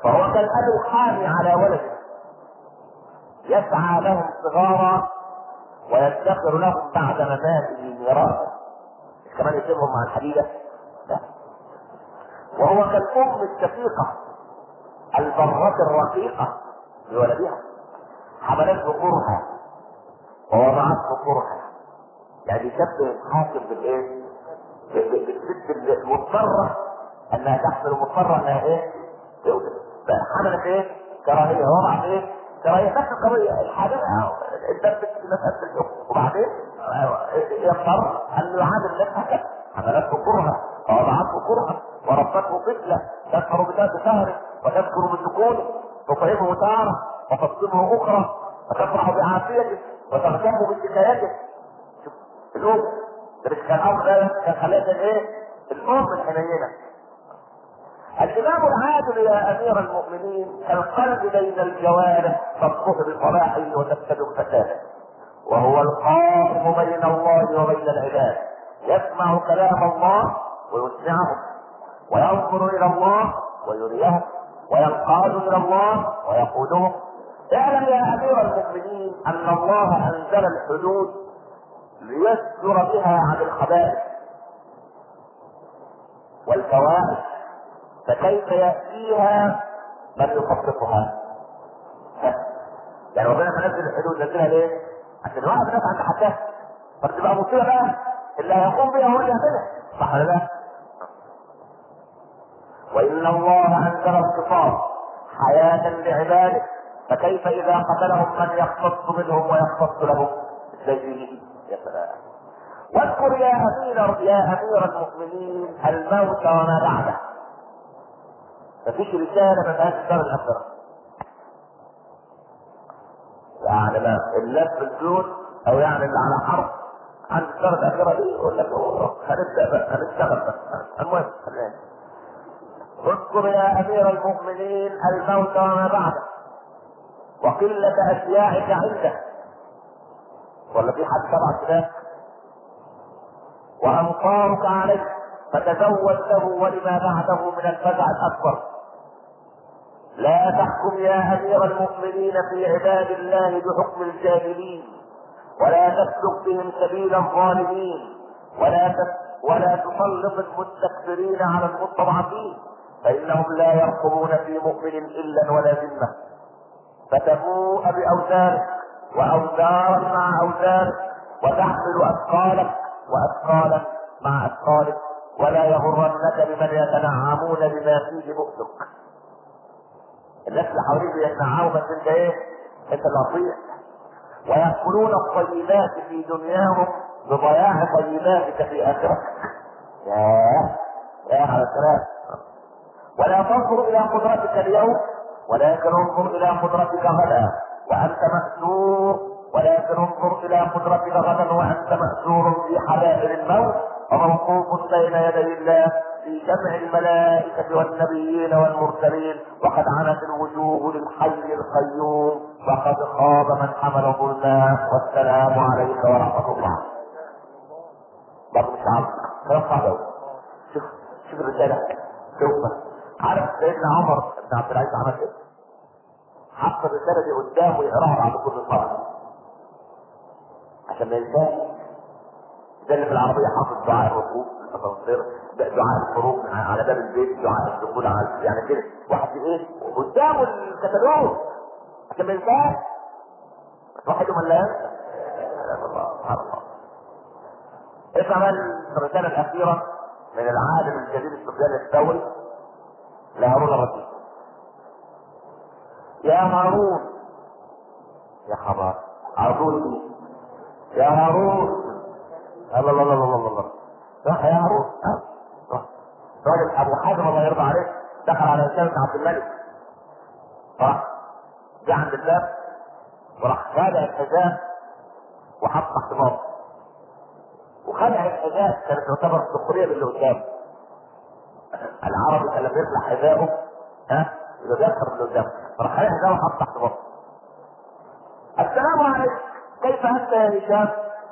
فهو كالأب الحامي على ولده يسعى لهم صغارا ويدخر لهم بعد مماته ميراثا مش كمان يسيبهم مع الحديدة لا وهو كالأم الشفيقة البرة الرقيقة لولدها حملته كرها ووضعته كرها يعني يشبه الحاكم بالايه؟ بالست المضطرة انها تحمل مضطرة انها ايه؟ تولد فحملت ايه؟ كراهية وضعت ايه؟ كراهية نفس القضية الحاجة اتثبت في مسألة الحكم وبعدين يضطر ان يعامل نفسها حملته كرها ووضعته كرها وربته طفلة تشعر بذات شهر وتذكر بسكونه تطعمه تارة وتفطمه اخرى وتفرح بعافيته وتغتم بشكايته شوف الام ده مش كان امر ده كان خليها ايه؟ الام الحنينه الإمام العادل يا أمير المؤمنين كالقلب بين الجوارح تطفح بصلاحه وتبتدئ فساده وهو القائم بين الله وبين العباد يسمع كلام الله ويسمعهم وينظر إلى الله ويريهم وينقاد إلى الله ويقودهم اعلم يا أمير المؤمنين أن الله أنزل الحدود ليستر بها عن الخبائث والفواحش فكيف يأتيها من يخففها؟ يعني ربنا منزل الحدود نزلها ليه؟ عشان واحد الناس عند حدها فتبقى مصيبه بقى اللي هيقوم بها هو اللي يعملها صح ولا لا؟ وإن الله أنزل القصاص حياة لعباده فكيف إذا قتلهم من يختص منهم ويختص لهم ازاي يا سلام واذكر يا أمير يا أمير المؤمنين الموت وما بعده مفيش رسالة ما فيهاش الدار الآخرة يعني ما الناس في الجود أو يعني اللي على حرب عند الدار الآخرة دي يقول لك هنبدأ بقى هنشتغل بقى المهم خلينا اذكر يا أمير المؤمنين الموت وما بعده وقلة أشياعك عنده ولا في حد تبع كده وأنصارك عليه فتزود له ولما بعده من الفزع الأكبر لا تحكم يا أمير المؤمنين في عباد الله بحكم الجاهلين ولا تسلك بهم سبيل الظالمين ولا تس ولا تسلط المستكبرين على المستضعفين فإنهم لا يرقبون في مؤمن إلا ولا ذمة فتبوء بأوزارك وأوزارا مع أوزارك وتحمل أثقالك وأثقالا مع أثقالك ولا يغرنك بمن يتنعمون بما فيه بؤسك الناس اللي حواليك بيتنعموا بس انت ايه؟ انت اللي هتضيع ويأكلون الطيبات في دنياهم بضياع طيباتك في آخرتك ياه يا على الكلام ولا تنظر إلى قدرتك اليوم ولكن انظر إلى قدرتك غدا وأنت مأسور ولكن انظر إلى قدرتك غدا وأنت مأسور في حلائل الموت وموقوف بين يدي الله في جمع الملائكة والنبيين والمرسلين وقد عنت الوجوه للحي القيوم وقد خاب من حمل ظلما والسلام عليك ورحمة الله. برضه مش عارف كلام صعب أوي. شوف شوف الرسالة شوف عارف سيدنا عمر بن عبد العزيز عمل ايه؟ حط الرسالة دي قدامه يقراها بعد كل صلاة. عشان ما ينساش ده اللي في العربية حافظ دعاء الركوب الاسانسير دعاء الخروج على باب البيت دعاء الدخول على يعني كده واحد ايه قدامه الكتالوج عشان ما ينساش واحد من لا ينسى الله سبحان الله اسمع بقى الرسالة الأخيرة من العالم الجليل سفيان الثوري لهارون الرشيد يا هارون يا خبر عرضوني يا هارون الله الله الله الله الله راح يا هارون راجل ابو حاتم الله يرضى عليه دخل على هشام بن عبد الملك راح جه عند الباب وراح خادع الحجاب وحط تحت باطه وخدع الحجاب كانت تعتبر سخريه باللي قدامه العربي كان لما يطلع حذاءه ها يبقى بيكسر اللي قدامه فراح خدع حذاءه وحط تحت باطه السلام عليكم كيف انت يا هشام؟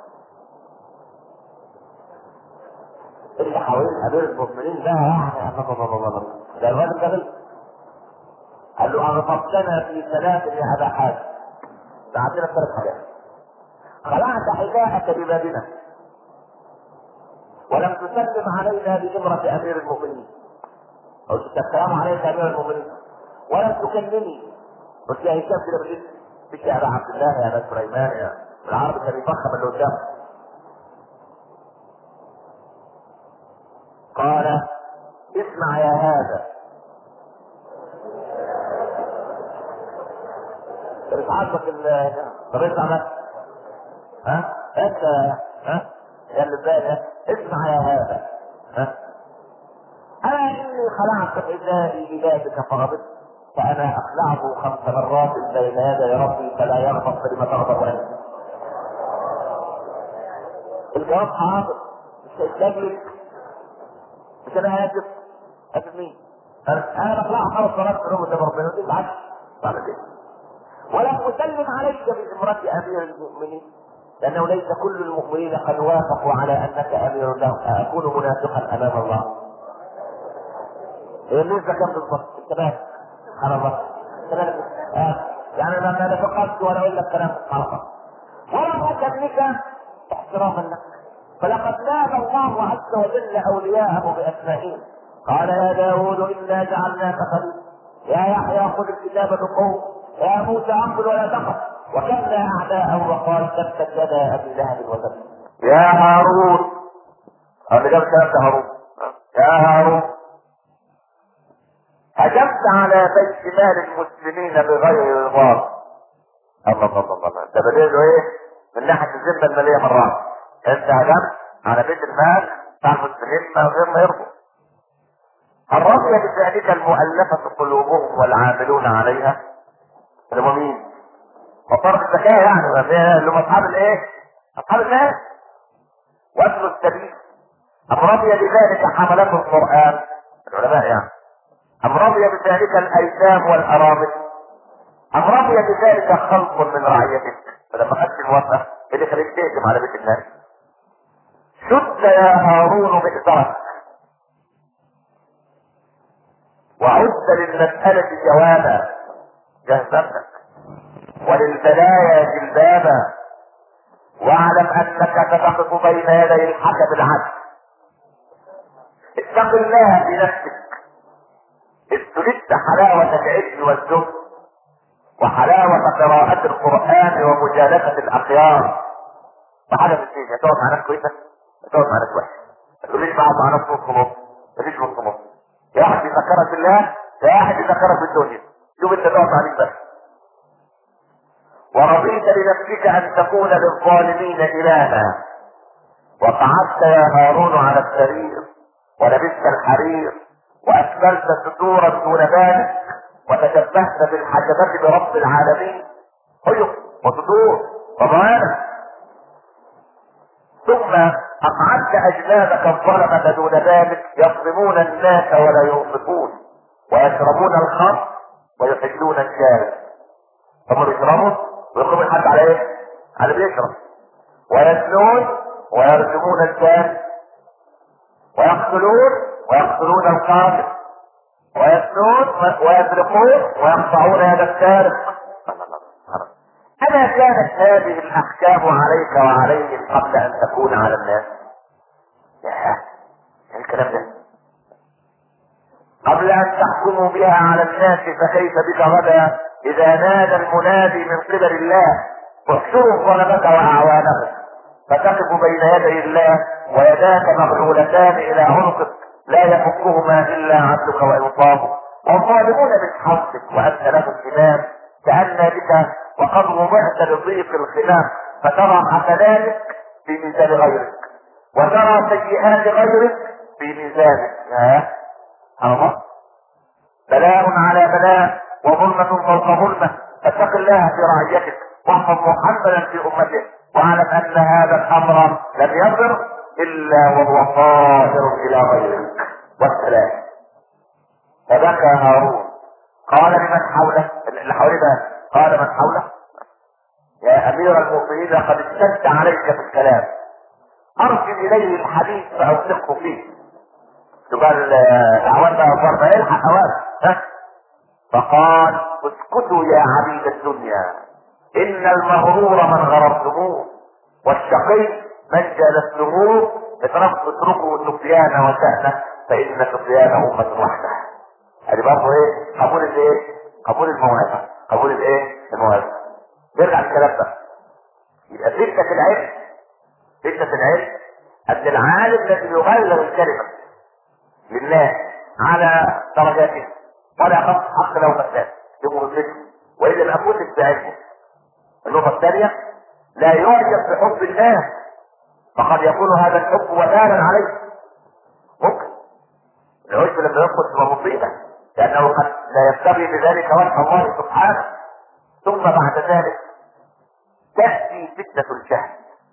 اللي حوالين امير المؤمنين ده يعني الله الله الله الله ده الراجل ده غلط قال له اغضبتنا في ثلاث يا ابا حاتم عندنا ثلاث حاجات خلعت حذاءك ببابنا ولم تسلم علينا بامرة امير المؤمنين او السلام عليك امير المؤمنين ولم تكلمني قلت يا هشام كده بجد مش يا ابا عبد الله يا ابا سليمان يا العرب كان يفخم اللي قدامه قال اسمع يا هذا مش عاجبك ال طب اسمع بس ها انت ها يا اللي بالك اسمع يا هذا ها انا اني خلعت حذائي ببابك فغضبت فانا اخلعه خمس مرات بين يدي ربي فلا يغضب فلما تغضب انت الجواب حاضر مش هيستجلب مش انا اسف اسف مين؟ انا بخلعها خمس مرات في نوم ربنا ما تزعلش بعد كده ولم اسلم عليك بامرة امير المؤمنين لانه ليس كل المؤمنين قد وافقوا على انك امير لهم اكون منافقا امام الله هي النسبة كم بالضبط؟ الشباب سبحان الله الشباب آه. يعني ما ما فقدت ولا اقول لك كلام حرقا ولم اكلمك احتراما لك فلقد نادى الله عز وجل اولياءه باسمائهم قال يا داود انا جعلناك خليفه يا يحيى خذ الكتاب بقوه يا موسى اقبل ولا تخف وكلا اعداءه وقال تبت يدا ابي لهب وتب يا هارون اللي جاب كلام هارون يا هارون هجمت على بيت مال المسلمين بغير رضا الله الله الله الله ده بديله ايه من ناحيه الذمه الماليه مرات انت هجمت على بيت المال بتاع المسلمين من غير ما يرضوا هل رضي بذلك المؤلفة قلوبهم والعاملون عليها؟ اللي هم مين؟ وطرف الزكاة يعني اللي هم أصحاب الإيه؟ أصحاب الناس وابن السبيل أم رضي بذلك حملة القرآن العلماء يعني أم رضي بذلك الأيتام والأرامل أم رضي بذلك خلق من رعيتك فلما خدت الوثقة اللي خليك تهجم على بيت الناس شد يا هارون بئسرك وعد للمسألة جوابا جهز نفسك وللبلايا جلبابا واعلم انك ستقف بين يدي الحكم العدل اتق الله بنفسك استجدت حلاوة العلم والزهد وحلاوة قراءة القرآن ومجالسة الأخيار فحاجة في الشيء تقعد مع ناس كويسة تقعد مع ناس وحشة ما تقوليش بقعد مع ناس نص نص مفيش نص نص يا واحد يذكرك في الله يا واحد يذكرك في الدنيا شوف انت تقف عليك بس ورضيت لنفسك ان تكون للظالمين الها وقعدت يا هارون على السرير ولبست الحرير واكملت ستورا دون ذلك وتشبهت بالحجبة برب العالمين خير وصدور وضوانه ثم اقعدت اجنابك الظلمة دون ذلك يظلمون الناس ولا ينصفون ويشربون الخمر ويحلون الشارب هم يشربوا ويقوم الحد على ايه؟ على اللي بيشرب ويزنون ويرجمون الشارب ويقتلون ويقتلون القاتل ويزنون ويسرقون ويقطعون يد السارق أما كانت هذه الأحكام عليك وعليهم قبل أن تكون على الناس؟ يا الكلام ده قبل أن تحكموا بها على الناس فكيف بك غدا إذا نادى المنادي من قبل الله احشروا الظلمة وأعوانهم فتقف بين يدي الله ويداك مغلولتان إلى عنقك لا يفكهما إلا عدلك وإنصافك والظالمون من حظك وأنت لهم إمام كأن بك وقد وضعت لضيق الخلاف فترى حسناتك في ميزان غيرك وترى سيئات غيرك في ميزانك يا الله بلاء على بلاء وظلمة فوق ظلمة فاتق الله في رعيتك واحفظ محمدا في امته واعلم ان هذا الامر لم يصر الا وهو طاهر الى غيرك والسلام فبكى هارون قال لمن حوله اللي حوله بقى قال من حوله يا امير المؤمنين لقد اشتد عليك في الكلام ارسل اليه الحديث فاوثقه فيه تقال الاعوان بقى فرض الحق اوان ها فقال اسكتوا يا عبيد الدنيا ان المغرور من غررتموه والشقي من جالستموه اتركوا سفيان وشأنه فإن سفيان أمة واحدة ادي برضه ايه قبول الايه قبول الموعظة قبول الايه الموعظة نرجع للكلام ده يبقى فتنة العلم فتنة العلم ان العالم الذي يغير الكلمة للناس على درجاته ولا يخص حق لو فساد بمهمته والا يبقى فتن بعلمه النقطة الثانية لا يعجب بحب الناس فقد يكون هذا الحب وبالا عليه ممكن العجب لما يدخل في مصيبة لأنه قد لا يبتغي بذلك وجه الله سبحانه ثم بعد ذلك تأتي فتنة الجهل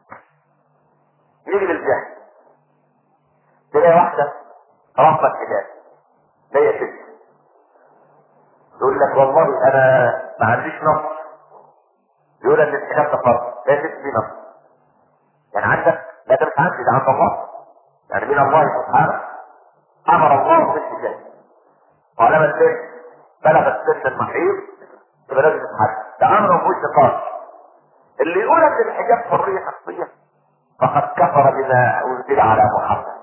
يجي الجهل تلاقي واحدة رفض الحجاب لا ست يقول لك والله أنا ما عنديش نص يقول ان الحجاب ده فرض لا ست في نص يعني عندك لا ده مش عندي ده عند الله يعني من الله سبحانه امر الله بالحجاب طالما الست بلغت سن المحيض يبقى لازم تتحجب ده امر مفهوش نقاش اللي يقول ان الحجاب حريه شخصيه فقد كفر بما انزل على محمد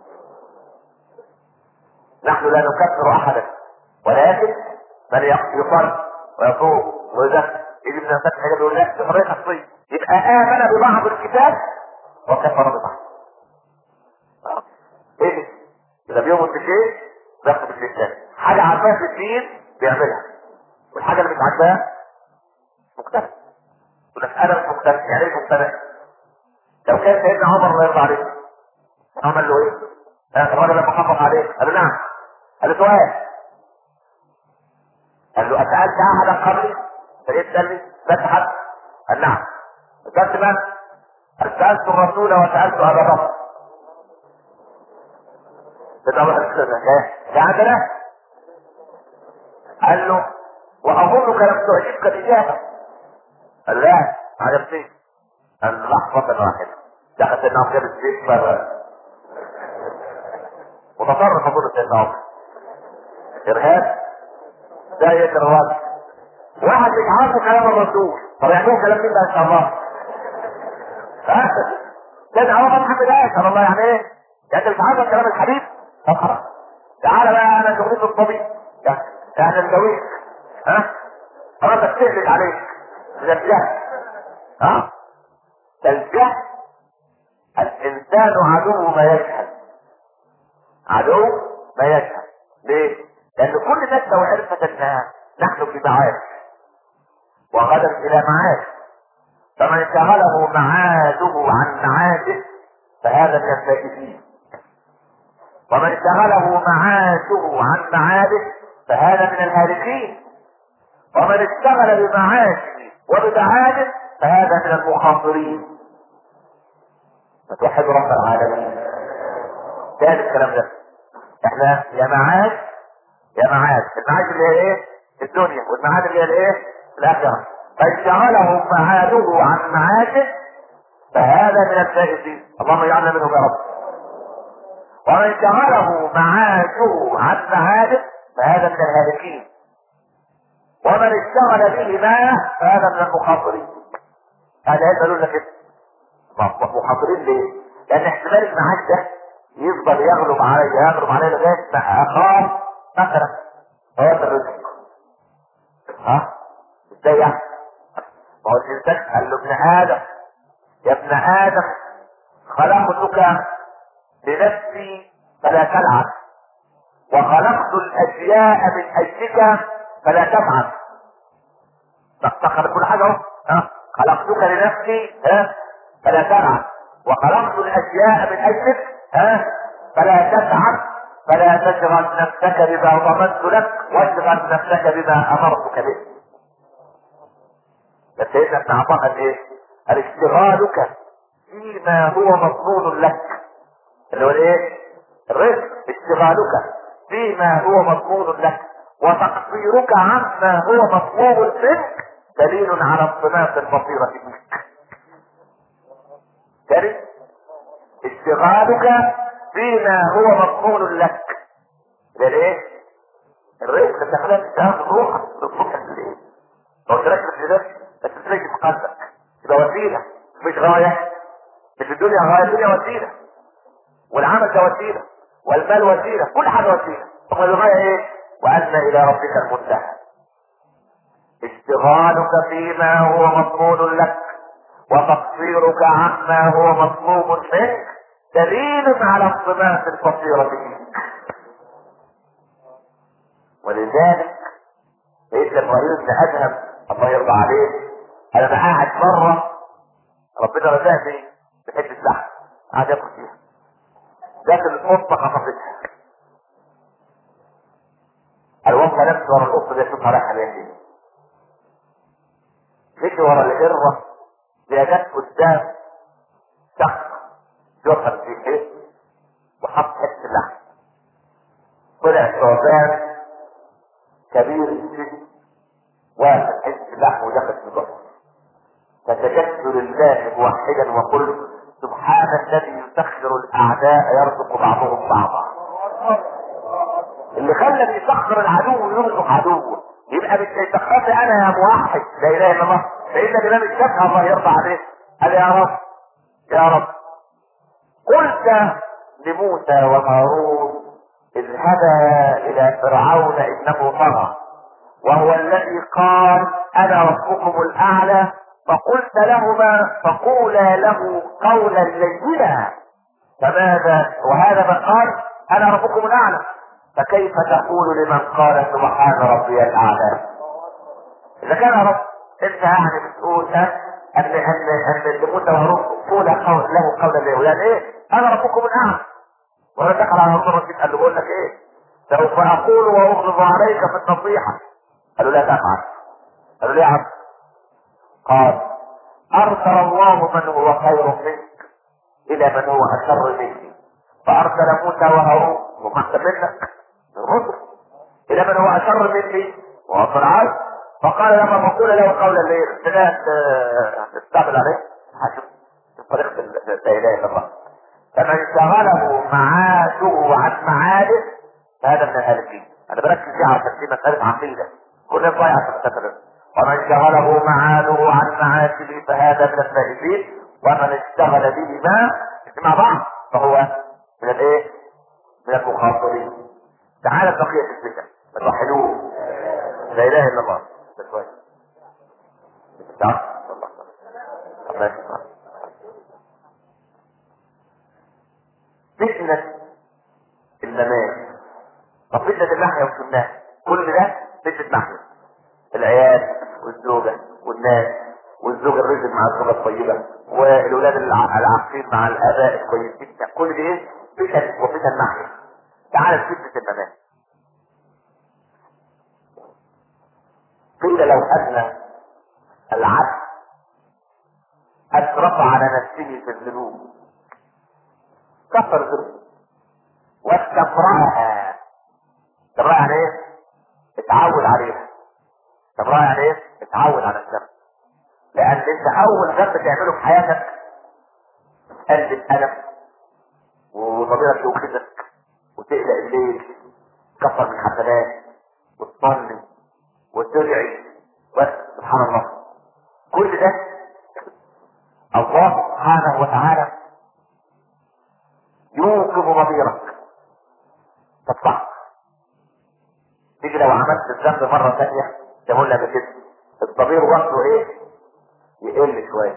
نحن لا نكفر احدا ولكن من يصل ويصوم ويزكي يجي من فتح حاجه يقول لا دي حريه شخصيه يبقى امن ببعض الكتاب وكفر ببعض ايه ده؟ اذا بيؤمن بشيء بياخد بشيء ثاني حاجه عارفاها في الدين بيعملها والحاجه اللي مش عارفاها مختلف يقول لك انا مش مختلف يعني ايه مختلف؟ لو كان سيدنا عمر الله يرضى عليه عمل له ايه؟ الراجل لما خبط عليه قال له نعم قال له سؤال قال له اسالت احدا قبلي؟ فليه تسالني؟ سالت حد؟ قال نعم سالت من؟ قال سالت الرسول وسالت ابا بكر ده عندنا قال له واظنك لم تعجبك الاجابه قال لا عجبتني قال لحظة واحدة دخل سيدنا عمر جاب السيف متطرف اظن سيدنا عمر ارهاب ده يتروج واحد مش عارف كلام الرسول طب يعملوا كلام مين بقى ان شاء الله سيدنا عمر ما تحملهاش قال الله يعني ايه؟ يعني انت مش عارف كلام الحبيب طب خلاص تعالى بقى انا شغلتي الطبيب يعني الجويك ها خلاص استهلك عليك ده الجهل ها الجهل الانسان عدو ما يجهل عدو ما يجهل ليه؟ لان كل الناس لو عرفت ان نحن في معاش وغدا الى معاش فمن شغله معاده عن معاشه فهذا من الفائزين ومن شغله معاشه عن معاده فهذا من الهالكين ومن اشتغل بمعاشه وبمعاده فهذا من المخاطرين فتوحد رب العالمين تاني الكلام ده احنا يا معاد يا معاد المعاد اللي هي ايه الدنيا والمعاد اللي هي الايه الاخره فاجعله معاده عن معاده فهذا من الفائزين اللهم اجعلنا منهم يا رب ومن شغله معاده عن معاده فهذا من الهالكين ومن اشتغل به ما فهذا من المخاطرين هذا يسألون لك مخاطرين ليه؟ لأن احتمال المعاش ده يفضل يغلب علي يغلب علي لغاية ما أخاف مثلا فوات الرزق ها؟ ازاي يعني؟ ما هو الإنسان قال له ابن آدم يا ابن آدم خلقتك لنفسي فلا تلعب وخلقت الأشياء من أجلك فلا تفعل تفتخر كل حاجة اهو ها خلقتك لنفسي ها فلا تلعب وخلقت الاشياء من اجلك ها فلا تتعب فلا تشغل نفسك بما ضمنت لك واشغل نفسك بما امرتك به بس سيدنا ابن عطاء قال ايه؟ قال اشتغالك فيما هو مضمون لك اللي هو الايه؟ الرزق اشتغالك فيما هو مضمون لك وتقصيرك عما هو مطلوب منك دليل على انطلاق البصيرة منك ثالث اشتغالك فيما هو مضمون لك ده ايه الرزق انت خلاص تاخد روحك تروح ليه؟ لو تركز في ده بس تركز في قلبك يبقى وسيله مش غايه مش الدنيا غايه الدنيا وسيله والعمل ده وسيله والمال وسيله كل حاجه وسيله ثم الغايه ايه؟ وان الى ربك المنتهى اشتغالك فيما هو مضمون لك وتقصيرك عما هو مطلوب منك دليل على انضباط البصيرة فيك ولذلك سيدنا ابراهيم بن ادهم الله يرضى عليه انا قاعد مره ربنا رزقني بحته لحم قاعد ياكل فيها داخل القطه خطفتها الوقت نفسه ورا القطه دي اشوفها رايحه ليه مشي ورا الهره دي جت قدام شخص يوصل في ايه وحط حته اللحم طلع ثعبان كبير السن واخد حته اللحم ودخل في ظهره فسجدت لله موحدا وقلت سبحان الذي يسخر الاعداء يرزق بعضهم بعضا اللي خلى بيسخر العدو ويرزق عدوه يبقى مش هيسخرني انا يا موحد لا اله الا الله سيدنا الامام الشافعي الله يرضى عليه قال يا رب يا رب قلت لموسى وهارون اذهبا الى فرعون انه طغى وهو الذي قال انا ربكم الاعلى فقلت لهما فقولا له قولا لينا فماذا وهذا من قال انا ربكم الاعلى فكيف تقول لمن قال سبحان ربي الاعلى اذا كان رب انت يعني بتقول ان ان ان اللي موسى وهارون قول قول له قولا له يعني ايه انا ربكم الاعلى وانا دخل على هارون الرشيد قال له بقول لك ايه سوف اقول واغلظ عليك في النصيحه قال له لا تفعل قال له ليه يا عم قال ارسل الله من هو خير منك الى من هو اشر مني فارسل موسى وهارون هم احسن منك الرسل الى من هو اشر مني وهو فرعون فقال لما بقول له قولا ليه ابتدات تستقبل عليه هشوف طريقه لا اله الا الله فمن شغله معاشه عن معاده فهذا من الهالكين انا بركز فيها عشان دي مساله عقيده كل ضايع في السفر ومن شغله معاده عن معاشه فهذا من الفائزين ومن اشتغل به ما مع بعض فهو من الايه؟ من المخاطرين تعالى بقية الفتن الوحدون لا اله الا الله ده كويس تعال الله يسمع فتنة الممات طب فتنة الناحية والسنة كل ده فتنة ناحية العيال والزوجة والناس والزوج الرزق مع الزوجة الطيبة والولاد الع- العاقين مع الآباء الكويسين كل دي ايه؟ فتن وفتن ناحية تعال فتنة الممات قيل لو أن العبد أسرف على نفسه في الذنوب كفر ذنوب واستبرأها استبرأها يعني ايه؟ اتعود عليها استبرأها يعني ايه؟ اتعود على الذنب لأن انت أول ذنب تعمله في حياتك قلب الألم وضميرك يوخزك وتقلق الليل تكفر من الحسنات وتصلي وتدعي بس سبحان الله كل ده الله سبحانه وتعالى يوقظ ضميرك تطلع تيجي لو عملت الذنب مرة ثانية تقول لك كده الضمير وقته ايه؟ يقل شوية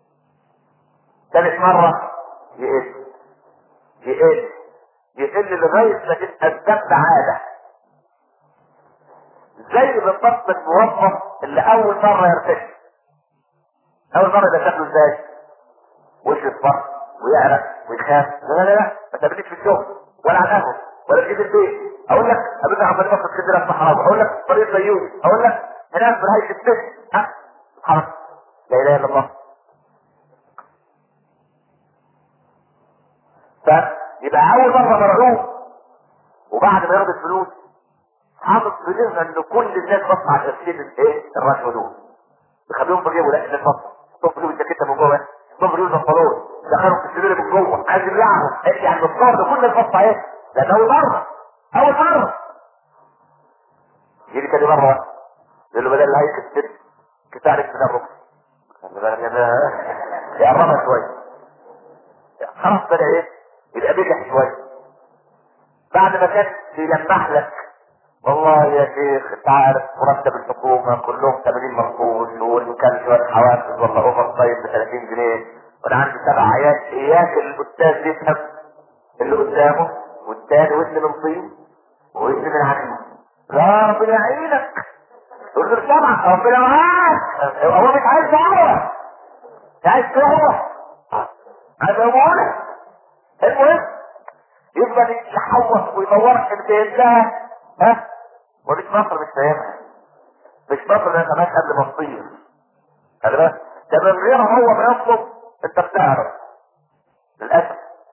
ثالث مرة يقل يقل يقل لغاية ما تبقى الذنب عادة زي بالضبط الموظف اللي أول مرة يرتكب أول مرة ده شكله ازاي؟ وش يصفر ويعرق ويخاف لا لا لا لا ما تقابلنيش في الشغل ولا على القهوة ولا في البيت أقول لك قابلني على طريقة في اسكندرية في صحراء أقول لك طريق بيوت أقول لك هناك في نهاية السجن ها سبحان الله لا إله إلا الله فيبقى أول مرة مرعوب وبعد ما ياخد الفلوس حاطط في ذهنه ان كل الناس بص على تفسير الايه الرشوه دول يخليهم في جيبه لا الناس بص يحطهم في جيب الجاكيته من جوه يحطهم في جيب البنطلون يدخلهم في السرير من جوه عايز يبلعهم يعني بالصور ده كل الناس بص عليه لان اول مره اول مره يجي تاني مره يقول له بدل هيك الست كفايه عليك تدرب خلي بالك انا يقربها شويه خلاص بدا ايه يبقى بجح شويه بعد ما كان يلمح لك والله يا شيخ انت عارف مرتب الحكومه كلهم 80 مرفوض وان كان شويه حوافز ولا اوفر طيب ب 30 جنيه وانا عندي سبع عيال اياك الاستاذ يفهم اللي قدامه والتاني ودن من طين وودن من عجين لا ربنا يعينك تقول له سامع ربنا معاك هو مش عايز دعوه مش عايز تروح عايز يقول المهم يفضل يحوط ويدورك انت انتهى ها وديك مصر مش فاهمها مش مصر ده كمان قبل ما تطير خلي بالك ده من غير هو ما يطلب انت بتعرف للاسف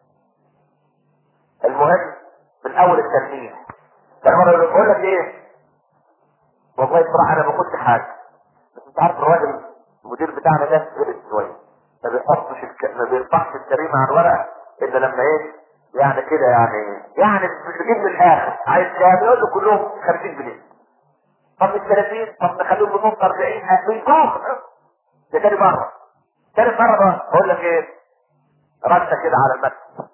المهم من اول التلميذ كان مره يقول لك ايه والله بصراحه انا ما كنت حاجه بس انت عارف الراجل المدير بتاعنا ده غلط شويه ما بيحطش الك... ما بيرفعش الكريمه على الورقه الا لما ايه يعني كده يعني يعني مش بيجيب من الاخر عايز كام يقول له كلهم 50 جنيه طب ال 30 طب نخليهم بنص 40 بيكون ده تاني مره تاني مره بقى بقول لك ايه رشه كده على المكتب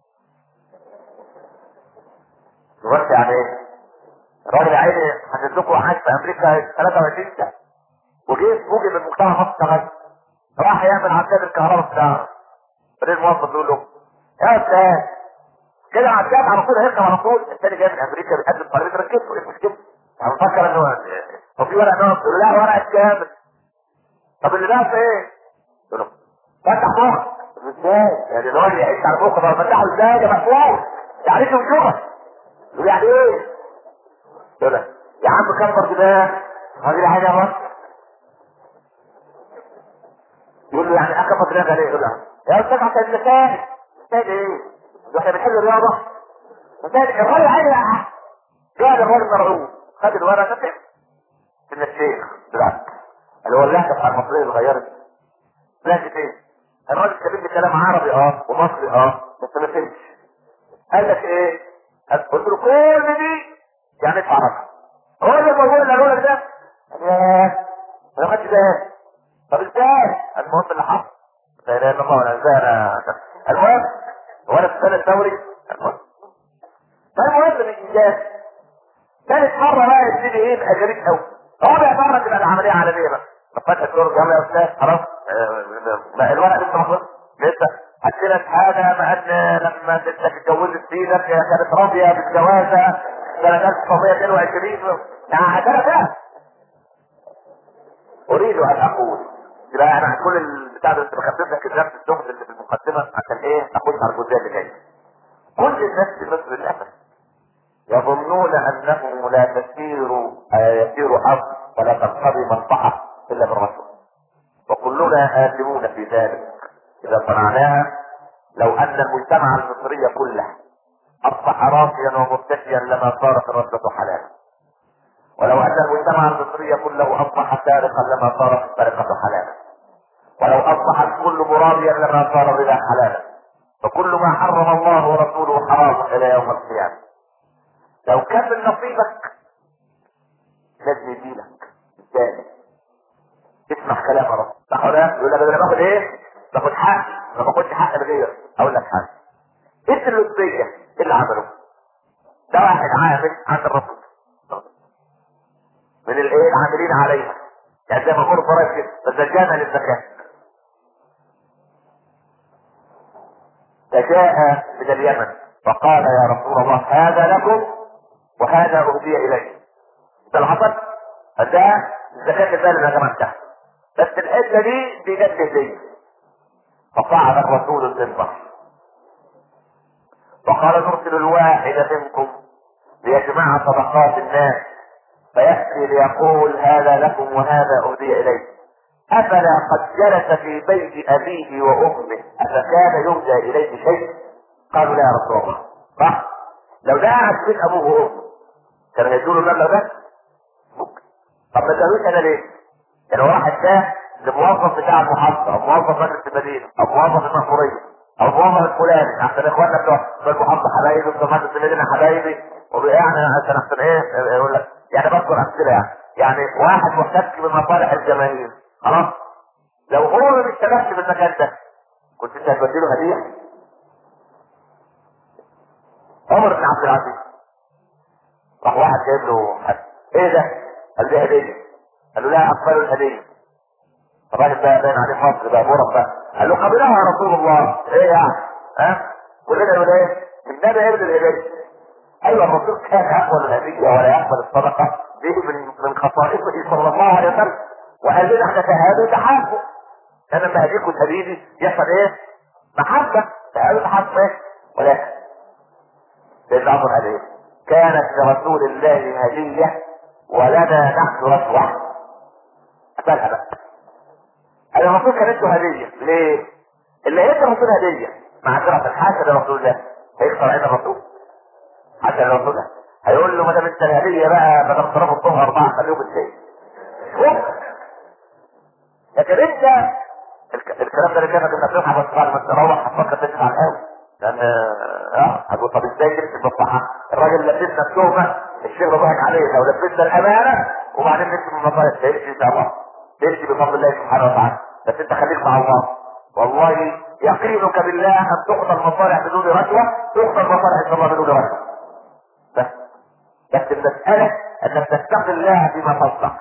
رشه يعني ايه الراجل يا عيني هنديكوا عايش في امريكا 23 سنه وجه فوجئ من مجتمع مصر كمان راح يعمل عداد الكهرباء بتاعه بعدين الموظف يقول له يا استاذ كده عداد على طول هيركب على طول الثاني جاي من امريكا بيقدم طلبيه ركبته ايه المشكله؟ انا مفكر انه هو في ورقه نقط يقول له لا ورقه كامل طب اللي ده في ايه؟ يقول له فتح مخك ازاي؟ يعني الراجل يعيش على مخه طب فتحه ازاي ده مفهوم يعني ايه شغل يقول يعني ايه؟ يقول له يا عم كبر دماغك هذه حاجه بس يقول له يعني اكبر دماغك ليه؟ يقول له يا استاذ عشان اللي فات فات ايه؟ ده احنا بنحل الرياضه فات الراجل عادي جاء الراجل مرعوب خد الورقه كتب ان الشيخ بالعكس اللي هو اللهجه بتاع المصريه اللي غيرت لهجه ايه؟ الراجل كاتب لي كلام عربي اه ومصري اه بس ما فهمش قال لك ايه؟ قلت له كل دي يعني ادفع رقم هو اللي بقول اللي هقول لك ده ياه ما خدش بالي طب ازاي؟ المهم اللي حصل لا اله الا الله ولا ازاي انا المهم هو انا في السنه الدوري المهم فالمهم الانجاز ثالث مره بقى يبتدي ايه يبقى غريب قوي هو بيعتبر تبقى العمليه عالميه بقى طب فتح الدور الجامعي يا استاذ خلاص ما الورق لسه ما خلصش لسه عندنا شهاده بان لما انت اتجوزت سيدك كانت راضيه بالجوازه سنه 1922 يعني هكذا ده اريد ان اقول يبقى انا كل البتاع ده بخفف لك النفس الدهن اللي في المقدمه عشان ايه اخش على الجزئيه اللي جايه كل الناس في مصر للاسف يظنون انه لا تسير يسير ارض ولا تنقضي منطقه الا بالرسول وكلنا آثمون في ذلك اذا صنعناها لو ان المجتمع المصري كله اصبح راقيا ومرتشيا لما صارت الرشوه حلالا ولو ان المجتمع المصري كله اصبح سارقا لما صارت السرقه حلالا ولو اصبح الكل مرابيا لما صار الربا حلالا فكل ما حرم الله ورسوله حرام الى يوم القيامه لو كان من نصيبك لازم يدينك الثاني اسمع كلام رب صح ولا لا؟ يقول لك انا باخد ايه؟ باخد حق ما باخدش حق الغير اقول لك حاجه ايه اللطفيه اللي عمله؟ ده واحد عامل عند الرسول من الايه العاملين عليها يعني زي ما يقولوا فرائض كده فزجانا للزكاه فجاء من اليمن فقال يا رسول الله هذا لكم وهذا اهدي الي ده الحصل ده الزكاه المال اللي انا جمعتها بس الحته دي دي جت هديه فصعد الرسول المنبر وقال نرسل الواحد منكم ليجمع صدقات الناس فيأتي ليقول هذا لكم وهذا أهدي إليه أفلا قد جلس في بيت أبيه وأمه أفكان يهدى إليه شيء؟ قالوا لا يا رسول الله صح؟ لو ده قاعد بيت أبوه وأمه كان هيدوا له المبلغ ده؟ ممكن طب ما تسألوش أنا ليه؟ يعني هو راح اداه لموظف بتاع المحافظة أو موظف مجلس المدينة أو موظف المأمورية أو موظف الفلاني عشان إخواننا بتوع المحافظة حبايبي بتوع مجلس المدينة حبايبي ويعني عشان أحسن إيه يقول لك يعني بس اذكر امثله يعني يعني واحد محتك بمصالح الجماهير خلاص لو هو ما بيشتغلش في المكان ده كنت انت هتوديله هديه عمر بن عبد العزيز راح واحد جايب له حد. ايه ده؟ قال لي هديه قال له لا اقبل الهديه الراجل بقى باين عليه مصر بقى مرة بقى قال له قبلها يا رسول الله ايه يعني ها كلنا يقول ايه النبي يرد الهديه ايوه الرسول كان يقبل الهديه ولا يقبل الصدقه دي من من خصائصه صلى الله عليه وسلم وقال لنا احنا تهادوا تحابوا انا لما هديكم حبيبي يحصل ايه؟ محبه تهادوا تحابوا ايه؟ ولكن سيدنا عمر قال ايه؟ كانت لرسول الله هديه ولنا نحن رشوه قالها بقى قال الرسول كانت له هديه ليه؟ اللي هيدي الرسول هديه معذره الحاسد لرسول الله هيكسر عين الرسول حتى لو كده هيقول له ما دام انت الهديه بقى بدل صرف الظهر اربعه خليه بالليل لكن انت الك- الكلام ده اللي كانك انت بتصحى بس بعد ما تروح هتفكر تدفع القهوه لان اه هتقول طب ازاي تمسك بالصحه الراجل لبسنا التهمه الشيخ ضحك علينا ولبسنا الامانه وبعدين نمسك من المصالح تمشي ان شاء الله تمشي بفضل الله سبحانه وتعالى بس انت خليك مع الله والله يقينك بالله ان تؤخذ المصالح بدون رشوه تؤخذ المصالح ان شاء الله بدون رشوه بس بس المسألة انك تتقي الله فيما تصنع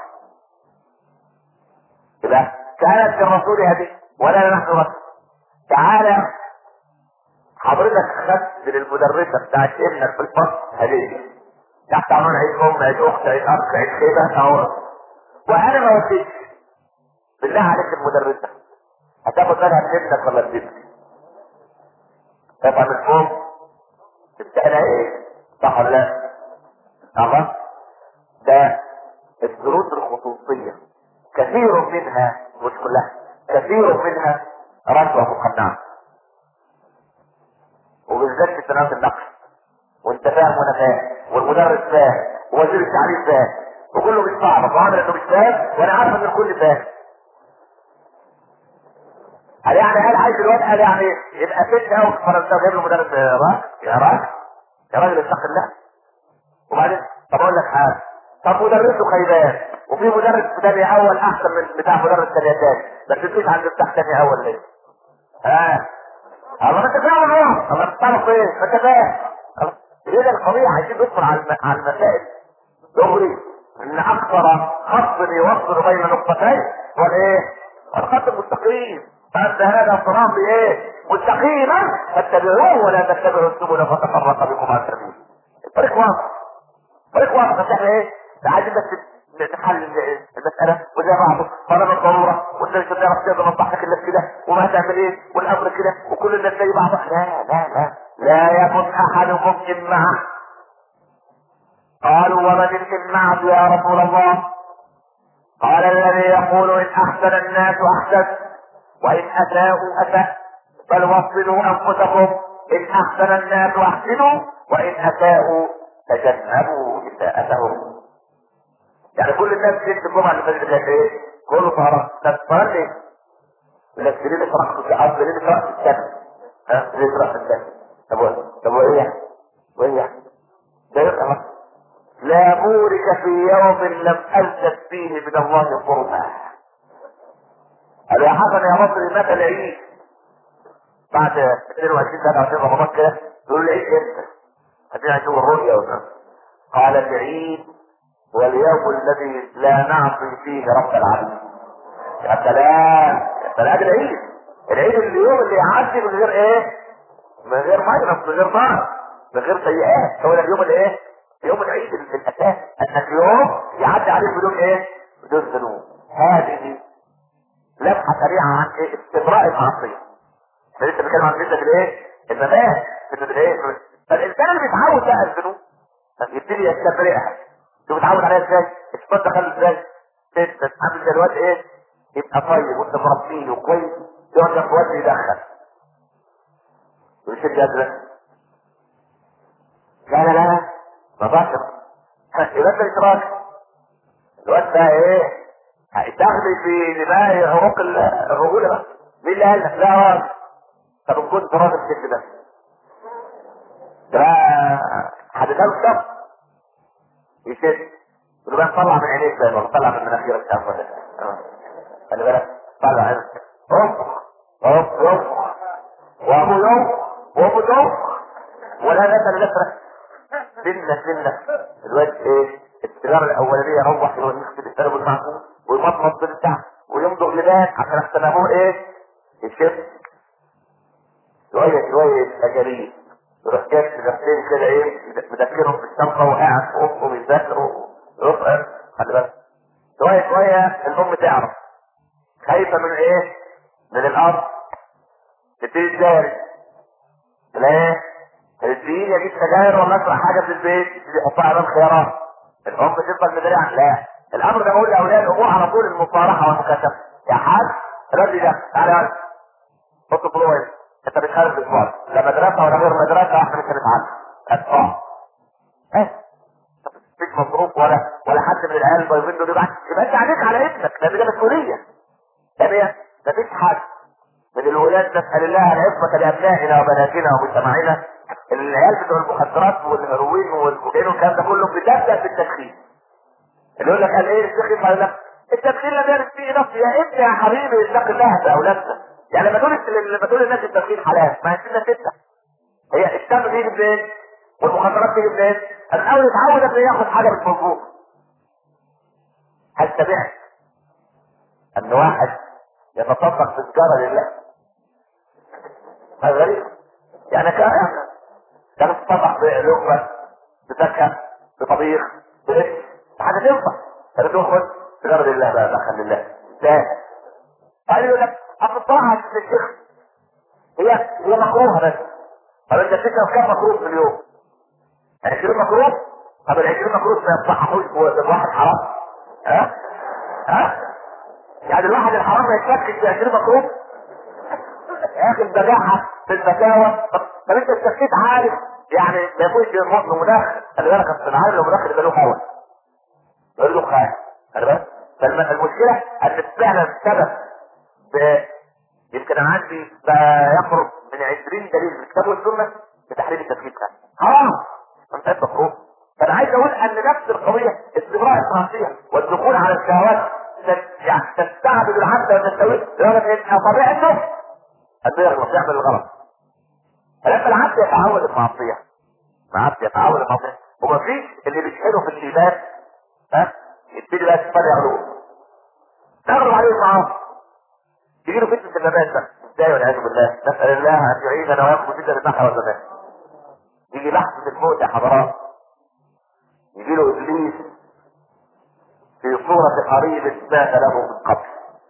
يبقى كانت للرسول هذه ولا نحن رسول تعالى حضرتك خدت للمدرسة بتاعت ابنك في الفصل هدية تحت عنوان عيد ام عيد اخت عيد اخ عيد كده اهو وانا ما وديتش بالله عليك المدرسة هتاخد منها ابنك ولا ابنك تبقى من فوق تستاهل ايه صح ولا لا؟ أها ده الدروس الخصوصية كثير منها مش كلها كثير منها رشوة مقنعة وبالذات في سنوات النقل وانت فاهم وانا فاهم والمدرس فاهم ووزير التعليم فاهم وكله بيستعبط وعامل انه مش فاهم وانا عارف ان الكل فاهم قال يعني قال عايز الواد قال يعني يبقى ست قوي في فرنسا وجايب له مدرس يا راجل يا راجل يا راجل اتق الله وبعدين طب اقول لك حاجه طب مدرسه خيبان وفي مدرس ثاني اول احسن من بتاع مدرس ثاني تاني بس انتوش عند بتاع ثاني اول ليه؟ ها الله ما انت فاهم اهو الله بتعرف ايه ما انت فاهم الله. ايه ده القضيه عايزين ندخل على الم- على المسائل دغري ان اكثر خط يوصل بين نقطتين هو الايه؟ الخط المستقيم فانت هذا صراط ايه؟ مستقيما فاتبعوه ولا تتبعوا السبل فتفرق بكم عن سبيله الطريق واضح طريق واضح بس احنا ايه؟ عايزين بس نحل المسألة وزي بعضه طالما الضرورة وانت مش هتعرف تقدر مصلحتك الا كده وما هتعمل ايه والامر كده وكل الناس زي بعض لا لا لا لا يكن احدكم امعة قالوا ومن الامعة يا رسول الله قال الذي يقول ان احسن الناس احسن وان اساءوا اساء بل وصلوا انفسكم ان احسن الناس احسنوا وان اساءوا تجنبوا اساءتهم يعني كل الناس تجد الجمعه اللي فاتت كانت ايه؟ كله طهران طب طهران ليه؟ يقول لك ليه تقرا في الارض ليه تقرا في السنه؟ ها؟ ليه تقرا في السنه؟ طب و- طب وايه يعني؟ وايه يعني؟ ده يبقى مثلا لا بورك في يوم لم ألتف فيه من الله قربا قال يا حسن يا مصري متى العيد بعد 22 23 رمضان كده يقول لي العيد امتى؟ خلينا نشوف الرؤيا ولا قال العيد هو اليوم الذي لا نعصي فيه رب العالمين يا سلام يا سلام العيد العيد اليوم اللي يعدي من غير ايه؟ من غير مجرم من غير نار من غير سيئات هو ده اليوم اللي ايه؟ يوم العيد ال- الاساس انك يوم يعدي عليك بدون ايه؟ بدون ذنوب هذه لمحه سريعه عن ايه؟ استمراء المعصيه احنا لسه بنتكلم عن لسه في الايه؟ الممات في الايه؟ فالانسان اللي بيتعود بقى الذنوب يبتدي يستبرئها شوف بيتعود عليها ازاي؟ الشيطان دخل ازاي؟ انت عامل زي الواد ايه؟ يبقى طيب وانت مربيه وكويس يقعد جنب واد يدخل ويشد يده لا لا لا مباشر يبقى انت مش راجل الواد ده ايه هيتاخد في دماغ عروق ال- الرجوله بس مين اللي قال لك لا راجل طب ان كنت راجل كده ده ده حد ده الشخص يشد يقول له طلع من عينيك زي ما طلع من مناخيرك مش عارف ولا إيه. آه. خلي بالك طلع عينك اوف اوف اوف وابو يوم وابو يوم ولا نسل نسرة سنة سنة الواد ايه السيجارة الأولانية روح يمسك السلب المعقول ويمطمط بالبتاع ويمضغ لبان عشان احسن ابوه ايه يشف شوية شوية أجاليل يروح جاب سيجارتين كده ايه مدكرهم في الشنطة وقاعد في أمه بيذاكر ويرفع خلي بالك شوية شوية الأم تعرف خايفة من ايه؟ من الأرض تبتدي تداري لا تديني اجيب سجاير ولا اسرق حاجة في البيت تبتدي يحطها امام خيارات الأم تفضل مداري لا الأمر ده بقول لأولياء الأمور على طول المصارحة والمكاشفة يا حاج الراجل ده تعالى يلا حط فلوس انت مش خارج الاسبوع لا مدرسة ولا غير مدرسة احنا مش هنتعلم ادفع ايه مفيش مصروف ولا ولا حد من العيال بايظين دول يبقى يبقى انت عليك على ابنك لان ده مسؤوليه ثانيا مفيش حد من الولاد نسال الله العصمه لابنائنا وبناتنا ومجتمعنا العيال بتوع المخدرات والهيروين والكوكايين والكلام ده كله بتبدا بالتدخين اللي يقول لك قال ايه الشيخ يقول لك التدخين لا دارس فيه نفسي يا ابني يا حبيبي اتق الله في اولادنا يعني لما تقول لما تقول للناس التدخين حلال ما عندنا سته هي الشاب بيجي منين والمخدرات بتيجي منين الاول يتعود انه ياخد حاجه مش مظبوط هل سمعت ان واحد يتصدق بالسجاره لله هذا غريب يعني كان كان يتصدق بلقمه بفاكهه بطبيخ بلبس حاجه تنفع كان تاخد سجاره لله بقى دخل لله لا قال يقول لك اصل الطاعه عند الشيخ هي هي مكروهه بس طب انت بتشرب كام مكروه في اليوم؟ 20 مكروه؟ طب ال 20 مكروه ما يصححوش الواحد حرام ها؟ ها؟ يعني الواحد الحرام ما يتفكش في 20 مكروه؟ يا اخي البجاحه في الفتاوى طب, طب انت التفكيك عارف يعني ما يكونش مناخ خلي بالك اصل عارف لو مناخ يبقى له هوا يقول له خايف خلي بالك فالمشكله ان فعلا السبب يمكن انا عندي يقرب من 20 دليل من الكتاب والسنه بتحريم التفكيك حرام انت مفروض فانا عايز اقول ان نفس القضيه استمرار الفرنسيه والدخول على الشهوات يعني تستعبد العبد وتستوي لدرجه ان طبيعته انه يغلط يعمل الغلط فلما العبد يتعود المعصيه العبد يتعود المعصيه ومفيش اللي بيشحنه في الشيبات ها يبتدي بقى تفرع علوم تغلب عليه المعاصي يجي له فتنه النبات ده ازاي والعياذ بالله نسال الله ان يعيننا ويقضي فتنه البحر والنبات يجي لحظه الموت يا حضرات يجي له ابليس في صورة قريب مات له من قبل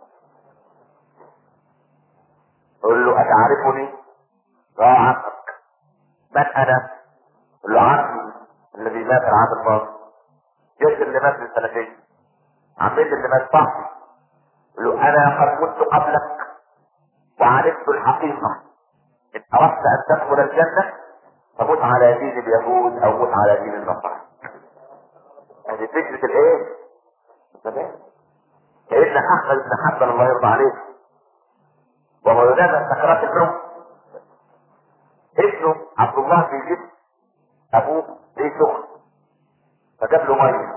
يقول له أتعرفني؟ اه عمك من أنا؟ يقول له عمي الذي مات العام الماضي جد اللي مات من سنتين عمتي اللي مات صاحبي يقول له أنا قد مت قبلك وعرفت الحقيقة إن أردت أن تدخل الجنة فمت على دين اليهود أو مت على دين النصارى هذه فكرة الإيه؟ تمام سيدنا احمد بن حنبل الله يرضى عليه وهو ينادى سكرات الموت ابنه عبد الله في جسم ابوه ليه سخن فجاب له ميه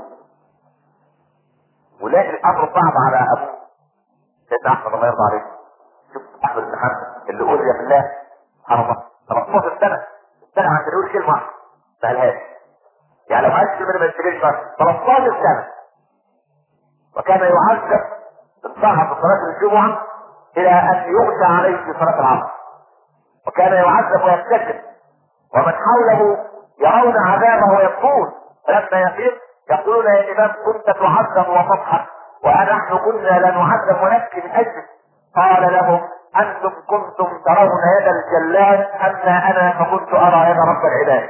ولكن الامر صعب على ابوه سيدنا احمد الله يرضى عليه شوف احمد بن حنبل اللي اوذي بالله سبحان الله 13 سنه السنه عشان يقول كلمه واحده ما قالهاش يعني لو عايز كلمه ما يشتريش 13 سنه وكان يعذب بالطاعة في صلاة الجمعة إلى أن يغشى عليه في صلاة العصر وكان يعذب ويبتسم ومن حوله يرون عذابه ويبكون فلما يفيق يقولون يا إمام كنت تعذب وتضحك ونحن كنا لا نعذب ونبكي من أجلك قال لهم أنتم كنتم ترون يد الجلاد أما أنا فكنت أرى يد رب العباد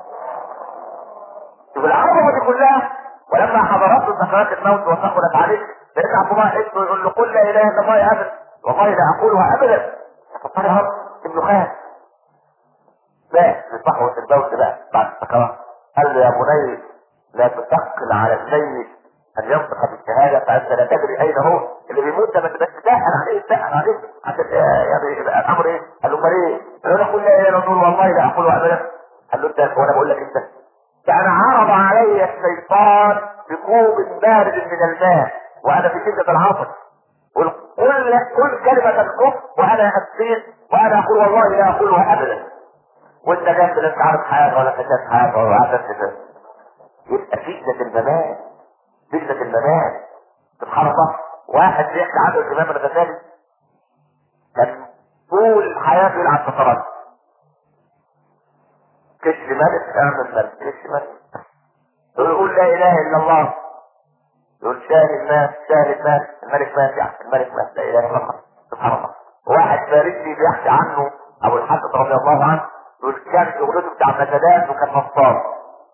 شوف العظمة دي كلها ولما حضرته سكرات الموت وثقلت عليه سيدنا عبد الله ابنه يقول له قل لا اله الا الله ابدا والله لا اقولها ابدا فقال يا رب ابنه خاف لا في صحوة الموت بقى بعد السكرات قال له يا بني لا تثقل على الميت ان ينطق بالشهاده فانت لا تدري اين هو اللي بيموت ده بس تسال عليه تسال عليه عشان يعني يبقى الامر ايه؟ قال له امال ايه؟ قال له قل لا اله الا الله والله لا اقولها ابدا قال له انت وانا بقول لك انت كان عرض علي الشيطان بكوب بارد من الماء وانا في شده العصر قل قل قل كلمة الكفر وانا اسير وانا اقول والله لا اقولها ابدا وانت جنب لا انت عارف حاجه ولا انت شايف حاجه ولا عارف كده يبقى فتنة الممات فتنة الممات سبحان الله واحد بيحكي عنه الامام الغزالي كان طول حياته يلعب شطرنج كشف ملك اعمل ملك كشف ملك يقول لا اله الا الله يقول شاهد الناس شاهد الناس الملك مات يعني الملك مات لا اله الا الله سبحان الله واحد فارسي بيحكي عنه ابو الحسن رضي الله عنه يقول كان شغلته بتاع مسادات وكان نصاب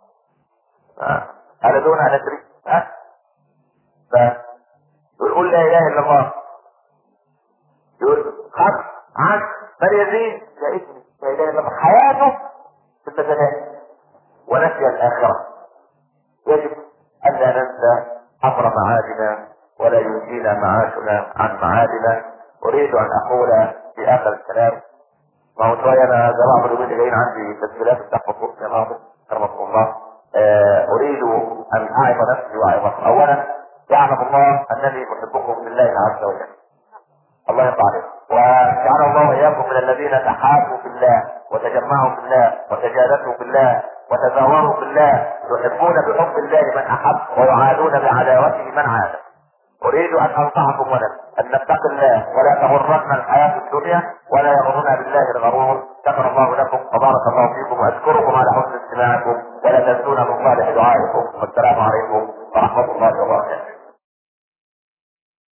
هذا دون ان ادري ها ف يقول لا اله الا الله يقول خمس عن من يزيد يا ابني لا اله الا الله حياته في المسادات ونسي الاخره يجب الا ننسى امر معادنا ولا ينجينا معاشنا عن معادنا اريد ان اقول في اخر الكلام ما هو شويه انا جماعه اليومين جايين عندي تسجيلات بتاع خطوط يا ناظر كرمكم الله آه اريد ان اعظ نفسي واعظكم اولا يعلم الله انني احبكم بالله عز وجل الله يرضى عليكم وجعل الله اياكم من الذين تحابوا في الله وتجمعوا في الله وتجالسوا في الله وتزاوروا في الله يحبون بحب الله من احب ويعادون بعداوته من عاد اريد ان انصحكم ولد ان نتقي الله ولا تغرنا الحياه الدنيا ولا يغرنا بالله الغرور شكر الله لكم وبارك الله فيكم واشكركم على حسن